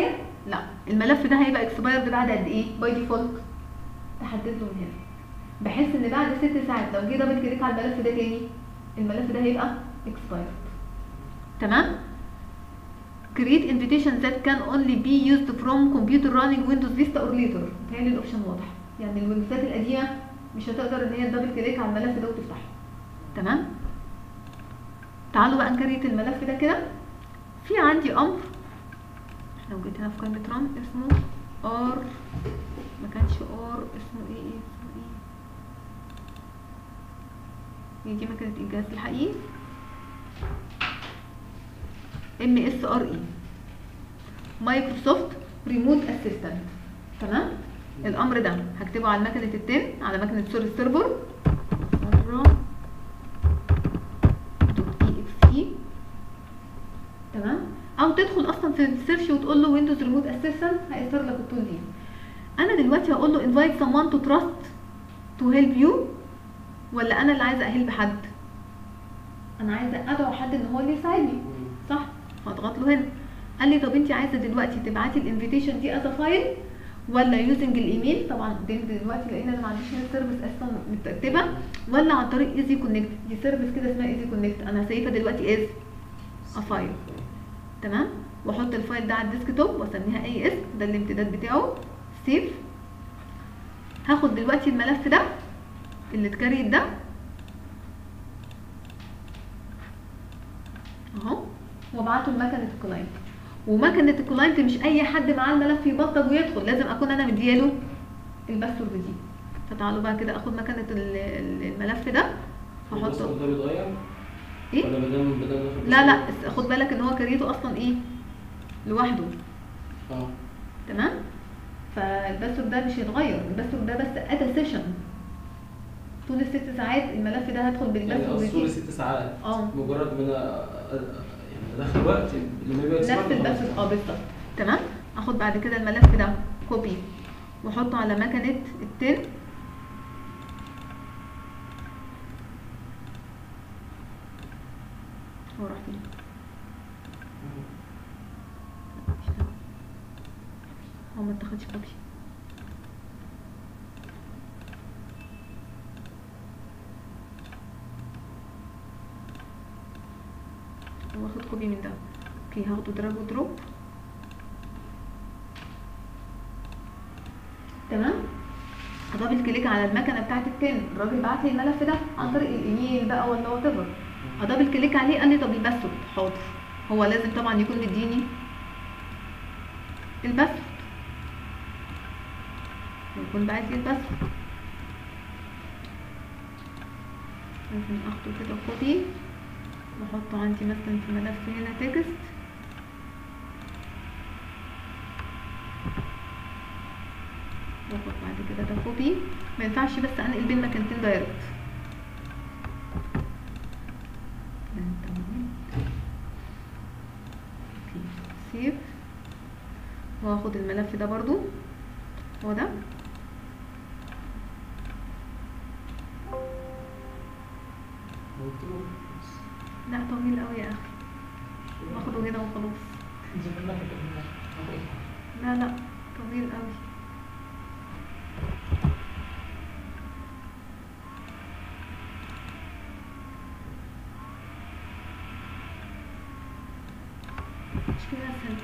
لا الملف ده هيبقى اكسبايرد بعد قد ايه باي ديفولت تحدد له من هنا بحيث ان بعد ست ساعات لو جه دبل كليك على الملف ده تاني الملف ده هيبقى expired تمام create invitation that can only be used from computer running Windows Vista or later متهيألي الاوبشن واضح يعني الويندوزات القديمه مش هتقدر ان هي دبل كليك على الملف ده وتفتحه تمام تعالوا بقى نكريت الملف ده كده في عندي امر لو جيت هنا في قائمه ران اسمه ار ما كانش ار اسمه ايه ايه اسمه ايه هي دي مكنه الجهاز الحقيقي ام اس ار اي مايكروسوفت ريموت اسيستنت تمام الامر ده هكتبه على مكنه التن على مكنه سوري السيرفر مره دوت اي اكس اي تمام او تدخل اصلا في السيرش وتقول له ويندوز ريموت اسيستنت هيظهر لك التول دي انا دلوقتي هقول له invite someone to trust to help you ولا انا اللي عايزه اهلب حد انا عايزه ادعو حد ان هو اللي يساعدني صح هضغط له هنا قال لي طب انت عايزه دلوقتي تبعتي الانفيتيشن دي از فايل ولا يوزنج الايميل طبعا قدامي دلوقتي لان انا ما عنديش هنا سيرفيس اصلا مترتبه ولا عن طريق ايزي كونكت دي سيرفيس كده اسمها ايزي كونكت انا سايفها دلوقتي از افايل تمام واحط الفايل ده على الديسك توب واسميها اي اس ده الامتداد بتاعه سيف هاخد دلوقتي الملف ده اللي اتكريت ده اهو وابعته لمكنه الكلاينت ومكنه الكلاينت مش اي حد معاه الملف يبطل ويدخل لازم اكون انا مدياله الباسورد دي فتعالوا بقى كده اخد مكنه ال- ال- الملف ده الباسورد هحطه ده بيتغير ايه ولا بدل بدل لا لا بس خد بالك ان هو كريته اصلا ايه لوحده اه تمام فالباسورد ده مش هيتغير الباسورد ده بس اتى سيشن طول الست ساعات الملف ده هدخل يعني بالباسورد اصول دي ست ساعات اه مجرد ما انا أ- أ- يعني ادخل وقت لما يبقى نفس expire الباسورد خلاص. اه بالظبط تمام اخد بعد كده الملف ده كوبي واحطه على مكنه التن هو راح فين هو ما اتاخدش كوبي هو واخد كوبي من ده اوكي هاخده دراج ودروب تمام هدبل كليك على المكنه بتاعت التن الراجل بعت لي الملف ده عن طريق الايميل بقى ولا وات ايفر هدبل كليك عليه قال لي طب الباسورد حاضر هو لازم طبعا يكون مديني الباسورد يكون بعت لي الباسورد لازم اخده كده كوبي واحطه عندي مثلا في ملف هنا تكست واخد بعد كده ده كوبي ما ينفعش بس انقل بين مكانتين دايركت ده انت مهم. اوكي سيف واخد الملف ده برضو هو ده مكتوب. لا طويل قوي يا اخي واخده هنا وخلاص زي ما لك لا لا طويل قوي مش كده اسهل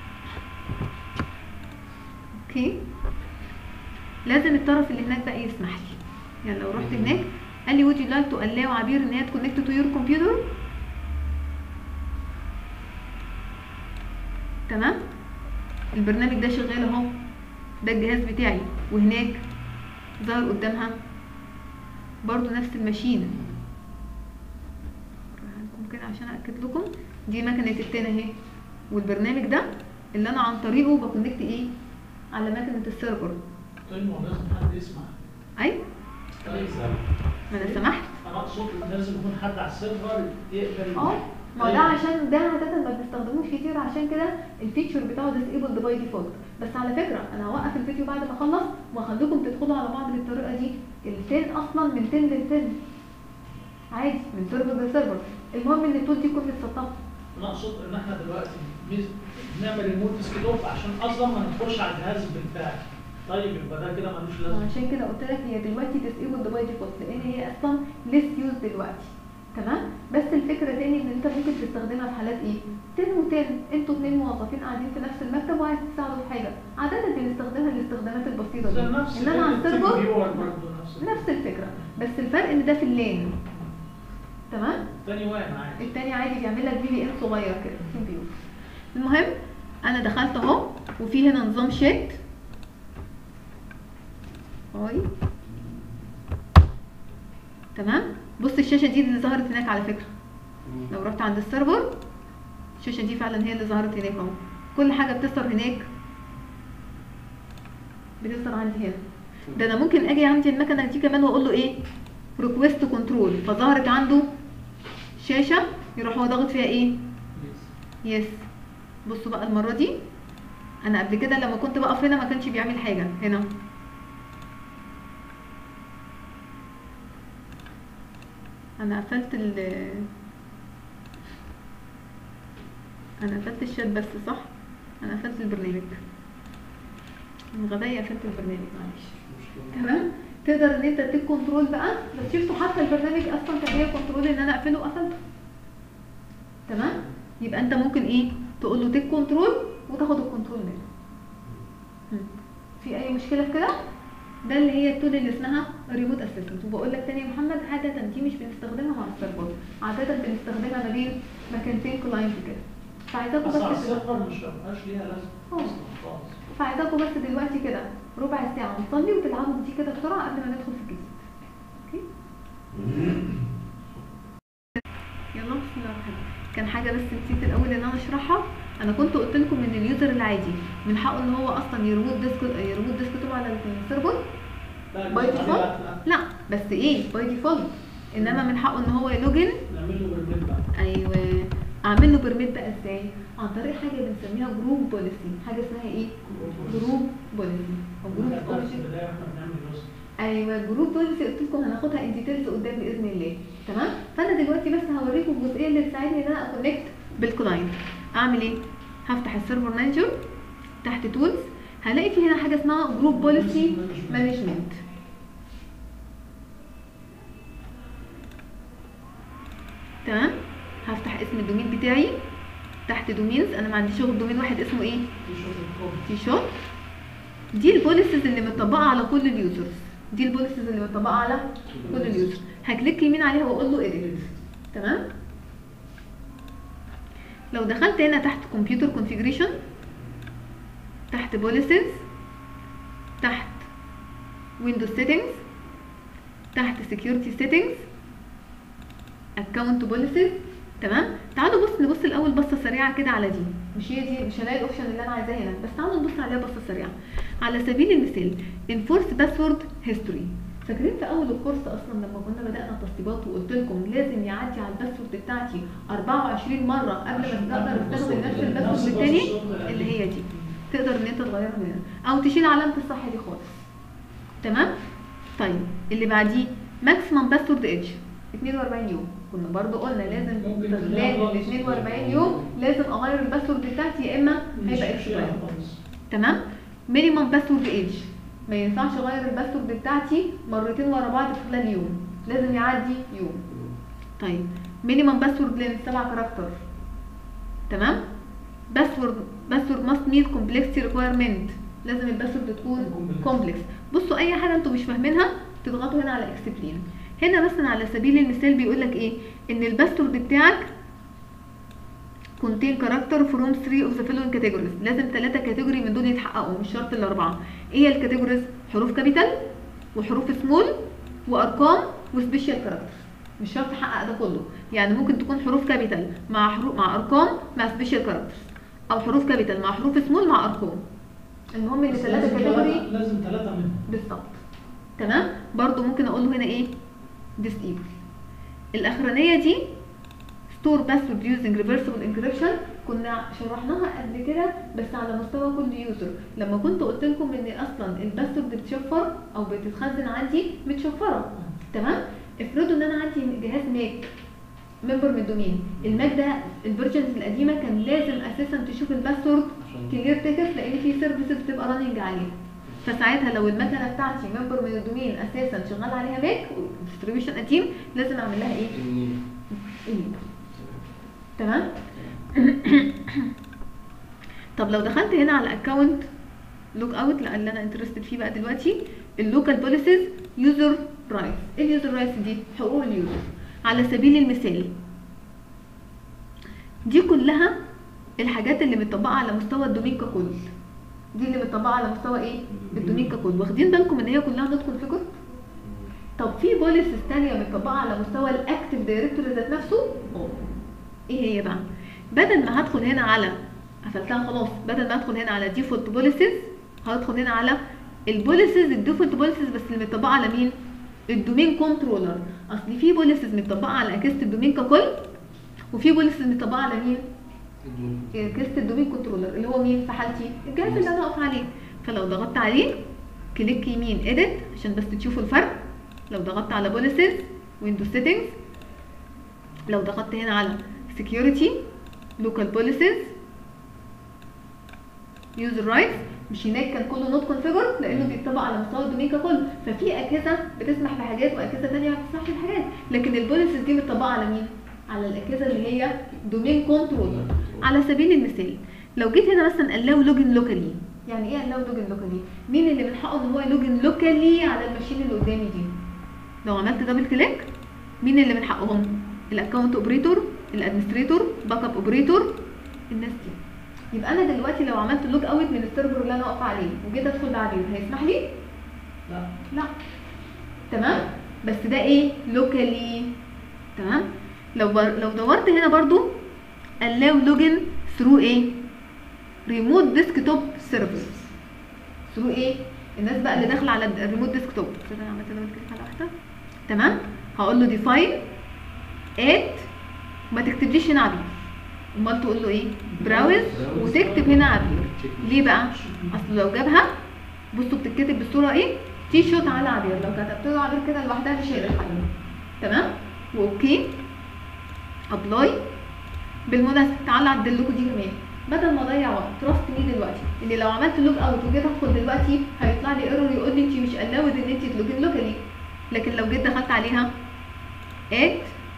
اوكي لازم الطرف اللي هناك بقى يسمح لي يعني لو رحت هناك قال لي would you like to allow عبير ان هي تكونكت to your computer تمام البرنامج ده شغال اهو ده الجهاز بتاعي وهناك ظهر قدامها برضو نفس الماشين هنكم كده عشان اكد لكم دي مكنه التاني اهي والبرنامج ده اللي انا عن طريقه بكونكت ايه على مكنه السيرفر طيب ما هو لازم حد يسمع اي طيب ما انا سمحت انا اقصد لازم يكون حد على السيرفر يقبل اه ما ده عشان ده عادة ما بنستخدموش كتير عشان كده الفيتشر بتاعه disabled باي ديفولت بس على فكرة انا هوقف الفيديو بعد ما اخلص واخليكم تدخلوا على بعض بالطريقة دي التن اصلا من تن للتن عادي من سيرفر لسيرفر المهم ان التول دي تكون متسطبة انا اقصد ان احنا دلوقتي بنز- بنعمل ريموت ديسكتوب عشان اصلا ما ندخلش على الجهاز بتاعي طيب يبقى ده كده ملوش لازمه عشان كده قلت لك هي دلوقتي disabled باي ديفولت لان هي اصلا less used دلوقتي تمام بس الفكره تاني ان انت ممكن تستخدمها في حالات ايه 10 و10 انتوا اتنين موظفين قاعدين في نفس المكتب وعايز تساعدوا في حاجه عاده بنستخدمها الاستخدامات البسيطه زي دي نفس انما على التيم السيرفر فيور برضه نفس نفس الفكره بس الفرق ان ده في اللين تمام تاني وين عادي التاني عادي بيعمل لك في بي ان صغير كده تيم فيو المهم انا دخلت اهو وفي هنا نظام شات اهي تمام بص الشاشه دي اللي ظهرت هناك على فكره لو رحت عند السيرفر الشاشه دي فعلا هي اللي ظهرت هناك اهو كل حاجه بتظهر هناك بتظهر عندي هنا ده انا ممكن اجي عندي المكنه دي كمان واقول له ايه ريكويست كنترول فظهرت عنده شاشه يروح هو ضاغط فيها ايه يس بصوا بقى المره دي انا قبل كده لما كنت بقف هنا ما كانش بيعمل حاجه هنا انا قفلت ال انا قفلت الشات بس صح انا قفلت البرنامج من غباية قفلت البرنامج معلش تمام تقدر ان انت تديك كنترول بقى بس شفتوا حتى البرنامج اصلا كان ليا كنترول ان انا اقفله وقفلته تمام يبقى انت ممكن ايه تقول له تيك كنترول وتاخد الكنترول منه مم. في اي مشكله في كده ده اللي هي التول اللي اسمها ريموت اسيستنت وبقول لك تاني يا محمد عاده دي مش بنستخدمها مع السيرفر عاده بنستخدمها ما بين مكانتين كلاينت كده فعايزاكم بس على بس السيرفر مش مبقاش ليها لازمه اه. اصلا خالص فعايزاكم بس دلوقتي كده ربع ساعه نصلي وتلعبوا دي كده بسرعه قبل ما ندخل في الجديد اوكي يلا بسم الله الرحمن الرحيم كان حاجه بس نسيت الاول ان انا اشرحها انا كنت قلت لكم ان اليوزر العادي من حقه ان هو اصلا يربط ديسك يربط ديسكتوب على السيرفر لا باي بس ديفولت عليه بقى لا بس ايه باي ديفولت انما من حقه ان هو يلوجن نعمل له برنامج بقى ايوه اعمل له بيرميت بقى ازاي عن طريق حاجه بنسميها جروب بوليسي حاجه اسمها ايه جروب بوليسي او جروب في بوليسي البدايه احنا بنعمل يوزر ايوه جروب بوليسي قلت لكم هناخدها ان ديتيلز قدام باذن الله تمام فانا دلوقتي بس هوريكم الجزئيه اللي تساعدني ان انا اكونكت بالكلاينت اعمل ايه هفتح السيرفر مانجر تحت تولز هلاقي في هنا حاجه اسمها جروب بوليسي مانجمنت تمام هفتح اسم الدومين بتاعي تحت دومينز انا ما عنديش غير دومين واحد اسمه ايه في شغل كوب في شوت دي البوليسز اللي متطبقه على كل اليوزرز دي البوليسز اللي متطبقه على كل اليوزر هكليك يمين عليها واقول له اديت تمام لو دخلت هنا تحت كمبيوتر كونفيجريشن تحت بوليسز تحت ويندوز سيتنجز تحت سكيورتي سيتنجز اكونت بوليسز تمام تعالوا بص نبص الاول بصه سريعه كده على دي مش هي دي مش هلاقي الاوبشن اللي انا عايزاه هنا بس تعالوا نبص عليها بصه سريعه على سبيل المثال انفورس باسورد هيستوري فاكرين في اول الكورس اصلا لما كنا بدانا التسطيبات وقلت لكم لازم يعدي على الباسورد بتاعتي 24 مره قبل ما اقدر استخدم نفس الباسورد التاني اللي هي دي تقدر ان انت تغيرها من هنا او تشيل علامه الصح دي خالص تمام طيب اللي بعديه ماكسيمم باسورد ايدج 42 يوم كنا برضو قلنا لازم ممكن خلال تلاقي ال 42 يوم لازم اغير الباسورد بتاعتي يا اما هيبقى اكسباير تمام مينيمم باسورد ايدج ما ينفعش اغير الباسورد بتاعتي مرتين ورا بعض في خلال يوم لازم يعدي يوم طيب مينيمم باسورد لين 7 كاركتر تمام باسورد باسورد ماست ميت كومبلكسيتي ريكويرمنت لازم الباسورد تكون Complex. كومبلكس بصوا اي حاجه انتوا مش فاهمينها تضغطوا هنا على اكسبلين هنا مثلا على سبيل المثال بيقول لك ايه ان الباسورد بتاعك contain character from three of the following categories لازم ثلاثة كاتيجوري من دول يتحققوا مش شرط الأربعة ايه هي الكاتيجوريز حروف كابيتال وحروف سمول وأرقام وسبيشال كاركتر مش شرط تحقق ده كله يعني ممكن تكون حروف كابيتال مع حروف مع أرقام مع سبيشال كاركترز أو حروف كابيتال مع حروف سمول مع أرقام المهم ان ثلاثة كاتيجوري لازم ثلاثة منهم بالظبط تمام برضو ممكن اقول له هنا ايه disable الاخرانيه دي store password using reversible encryption كنا شرحناها قبل كده بس على مستوى كل يوزر لما كنت قلت لكم ان اصلا الباسورد بتشفر او بتتخزن عندي متشفره تمام افرضوا ان انا عندي جهاز ماك ممبر من الدومين الماك ده الفيرجنز القديمه كان لازم اساسا تشوف الباسورد عشان كلير تكست لان في سيرفيسز بتبقى راننج عليها فساعتها لو المكنه بتاعتي ممبر من الدومين اساسا شغال عليها ماك ديستريبيوشن قديم لازم اعمل لها ايه؟ إني إيه؟ تمام طب لو دخلت هنا على اكونت لوك اوت لان انا انترستد فيه بقى دلوقتي اللوكال بوليسيز يوزر رايتس ايه اليوزر رايتس دي حقوق اليوزر على سبيل المثال دي كلها الحاجات اللي متطبقه على مستوى الدومين ككل دي اللي متطبقه على مستوى ايه الدومين ككل واخدين بالكم ان هي كلها نوت كونفيجر طب في بوليسز تانية متطبقة على مستوى الاكتف دايركتوري ذات نفسه اه ايه هي بقى بدل ما هدخل هنا على قفلتها خلاص بدل ما ادخل هنا على ديفولت بوليسز هدخل هنا على البوليسز الديفولت بوليسز بس اللي متطبقة على مين الدومين كنترولر اصل في بوليسز متطبقة على اجهزة الدومين ككل وفي بوليسز متطبقة على مين الدنيا. اجهزة الدومين كنترولر اللي هو مين في حالتي الجهاز اللي انا اقف عليه فلو ضغطت عليه كليك يمين اديت عشان بس تشوفوا الفرق لو ضغطت على بوليسز ويندوز سيتنجز لو ضغطت هنا على security local policies user rights مش هناك كان كله نوت كونفيجر لانه بيتطبق على مستوى الدومين ككل ففي اجهزه بتسمح بحاجات واجهزه ثانيه ما بتسمحش بحاجات لكن البوليسز دي متطبقه على مين على الاجهزه اللي هي دومين كنترولر على سبيل المثال لو جيت هنا مثلا allow login locally يعني ايه allow login locally مين اللي من حقه ان هو يلوجن locally على الماشين اللي قدامي دي لو عملت دبل كليك مين اللي من حقهم الاكونت اوبريتور الادمنستريتور باك اب اوبريتور الناس دي يبقى انا دلوقتي لو عملت لوج اوت من السيرفر اللي انا واقفه عليه وجيت ادخل بعدين هيسمح لي لا لا تمام بس ده ايه لوكالي تمام لو بر... لو دورت هنا برضو allow login through ايه remote desktop service through ايه الناس بقى اللي داخله على الريموت ديسكتوب كده انا عملت دبل كليك على واحده تمام هقول له define add ما تكتبليش هنا عبير امال تقول له ايه براوز وتكتب هنا عبير ليه بقى اصل لو جابها بصوا بتتكتب بالصوره ايه تي شوت على عبير لو كتبت له عبير كده لوحدها مش هيقدر يحلها تمام واوكي ابلاي بالمناسبه تعالى اعدل لكم دي كمان بدل ما اضيع وقت تراست مي دلوقتي ان لو عملت لوج اوت وجيت ادخل دلوقتي هيطلع لي ايرور يقول لي انت مش الاود ان انت تلوجين لوكالي لكن لو جيت دخلت عليها اد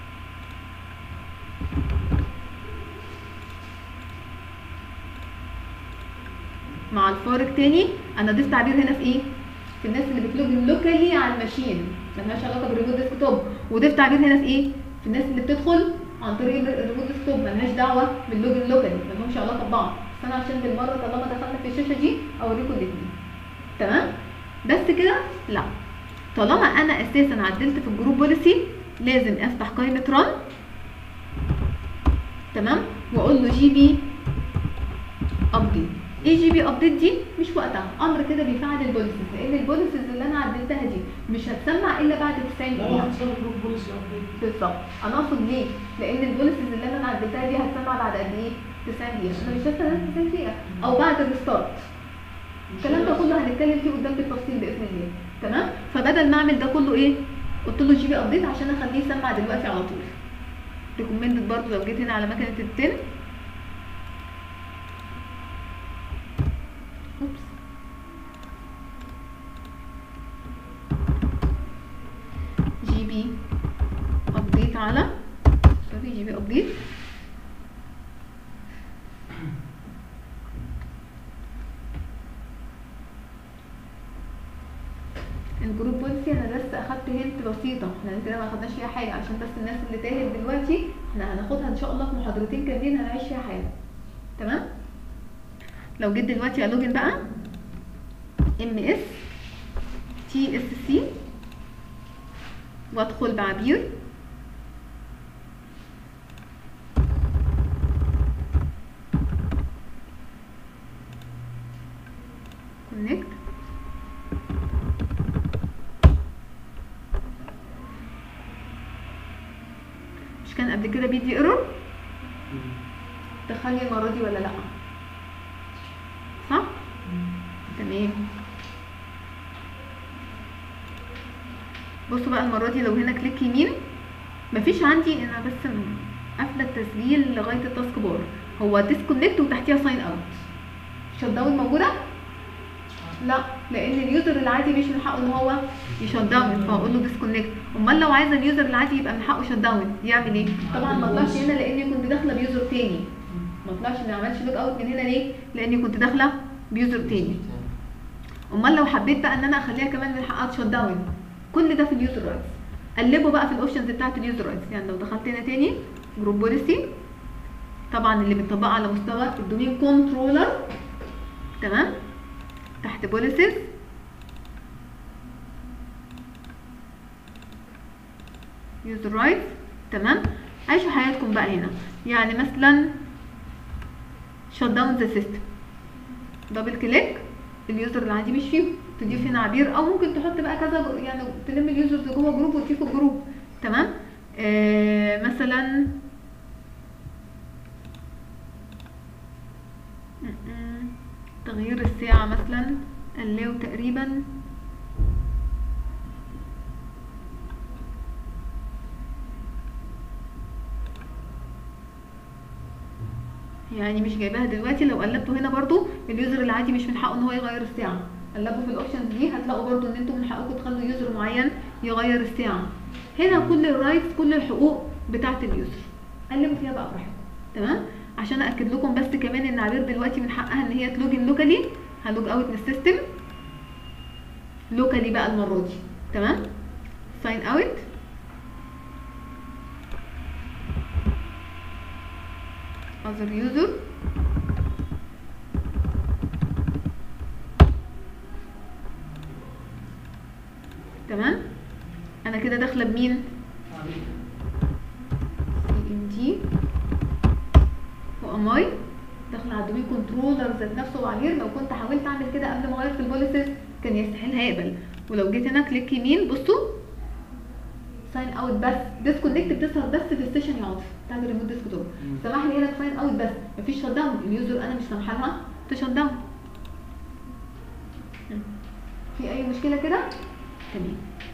مع الفارق تاني انا ضفت تعبير هنا في ايه في الناس اللي بتلوجن لوكالي على الماشين ملهاش علاقه بالريموت ديسكتوب وضفت تعبير هنا في ايه في الناس اللي بتدخل عن طريق ال- الريموت ديسكتوب ملهاش دعوه باللوجن لوكالي ملهمش علاقه ببعض بس انا عشان بالمره طالما دخلنا في الشاشه دي اوريكم الاثنين تمام بس كده لا طالما انا اساسا عدلت في الجروب بوليسي لازم افتح قائمه ران تمام واقول له جي بي ابديت ايه جي بي ابديت دي مش وقتها امر كده بيفعل البوليسز لان البوليسز اللي انا عدلتها دي مش هتسمع الا بعد 90 لا دقيقه واحد صار جروب بوليسي ابديت بالظبط انا اقصد ليه لان البوليسز اللي انا عدلتها دي هتسمع بعد قد ايه 90 دقيقه انا مش هستنى 90 دقيقه او بعد الريستارت الكلام ده كله هنتكلم فيه قدام بالتفصيل باذن الله تمام فبدل ما اعمل ده كله ايه قلت له جي بي ابديت عشان اخليه يسمع دلوقتي على طول ريكومندد برضو لو جيت هنا على مكنه التن اوبس جي بي ابديت على سوري جي بي ابديت الجروب بوليسي انا بس اخدت هنت بسيطه احنا كده ما اخدناش فيها حاجه عشان بس الناس اللي تاهت دلوقتي احنا هناخدها ان شاء الله في محاضرتين كاملين هنعيش فيها حاجه تمام لو جيت دلوقتي على لوجن بقى ام اس تي اس سي وادخل بعبير كونكت مش كان قبل كده بيدي ايرور دخلني المره دي ولا لا صح تمام بصوا بقى المره دي لو هنا كليك يمين مفيش عندي انا بس م- قافله التسجيل لغايه التاسك بار هو ديسكونكت وتحتيها ساين اوت شت داون موجوده لا لان اليوزر العادي مش من حقه ان هو يشت داون فهقول له ديسكونكت امال لو عايزه اليوزر العادي يبقى من حقه شت داون يعمل ايه طبعا ما طلعش هنا لاني كنت داخله بيوزر تاني ما طلعش ما عملش لوك اوت من هنا ليه لاني كنت داخله بيوزر تاني امال لو حبيت بقى ان انا اخليها كمان من حقها شت داون كل ده في اليوزر رايتس قلبوا بقى في الاوبشنز بتاعت اليوزر رايتس يعني لو دخلت هنا تاني جروب بوليسي طبعا اللي بتطبق على مستوى الدومين كنترولر تمام تحت بوليسيز يوزر رايتس تمام عيشوا حياتكم بقى هنا يعني مثلا شت داون ذا سيستم دبل كليك اليوزر العادي مش فيه تضيف هنا عبير او ممكن تحط بقى كذا جو- يعني تلم اليوزرز جوه جروب وتضيفه جروب تمام آه مثلا م-م. تغيير الساعة مثلا allow تقريبا يعني مش جايباها دلوقتي لو قلبته هنا برضو اليوزر العادي مش من حقه ان هو يغير الساعة قلبوا في الاوبشنز دي هتلاقوا برضو ان انتوا من حقكم تخلوا يوزر معين يغير الساعة هنا كل الرايتس كل الحقوق بتاعة اليوزر قلبوا فيها بقى براحتكم تمام عشان اكد لكم بس كمان ان عبير دلوقتي من حقها ان هي تلوجن لوكالي هلوج اوت من السيستم لوكالي بقى المرة دي تمام ساين اوت other user تمام انا كده داخله بمين ام تي وام اي داخله على الدومين كنترولر ذات نفسه وعبير لو كنت حاولت اعمل كده قبل ما اغير في البوليسز كان يستحيل هيقبل ولو جيت هنا كليك يمين بصوا ساين اوت بس ديسكونكت بتظهر بس في السيشن يا عاطف بتاعت الريموت ديسكتوب سمح لي هنا ساين اوت بس مفيش شت داون اليوزر انا مش سامحه لها تشت داون في اي مشكله كده تمام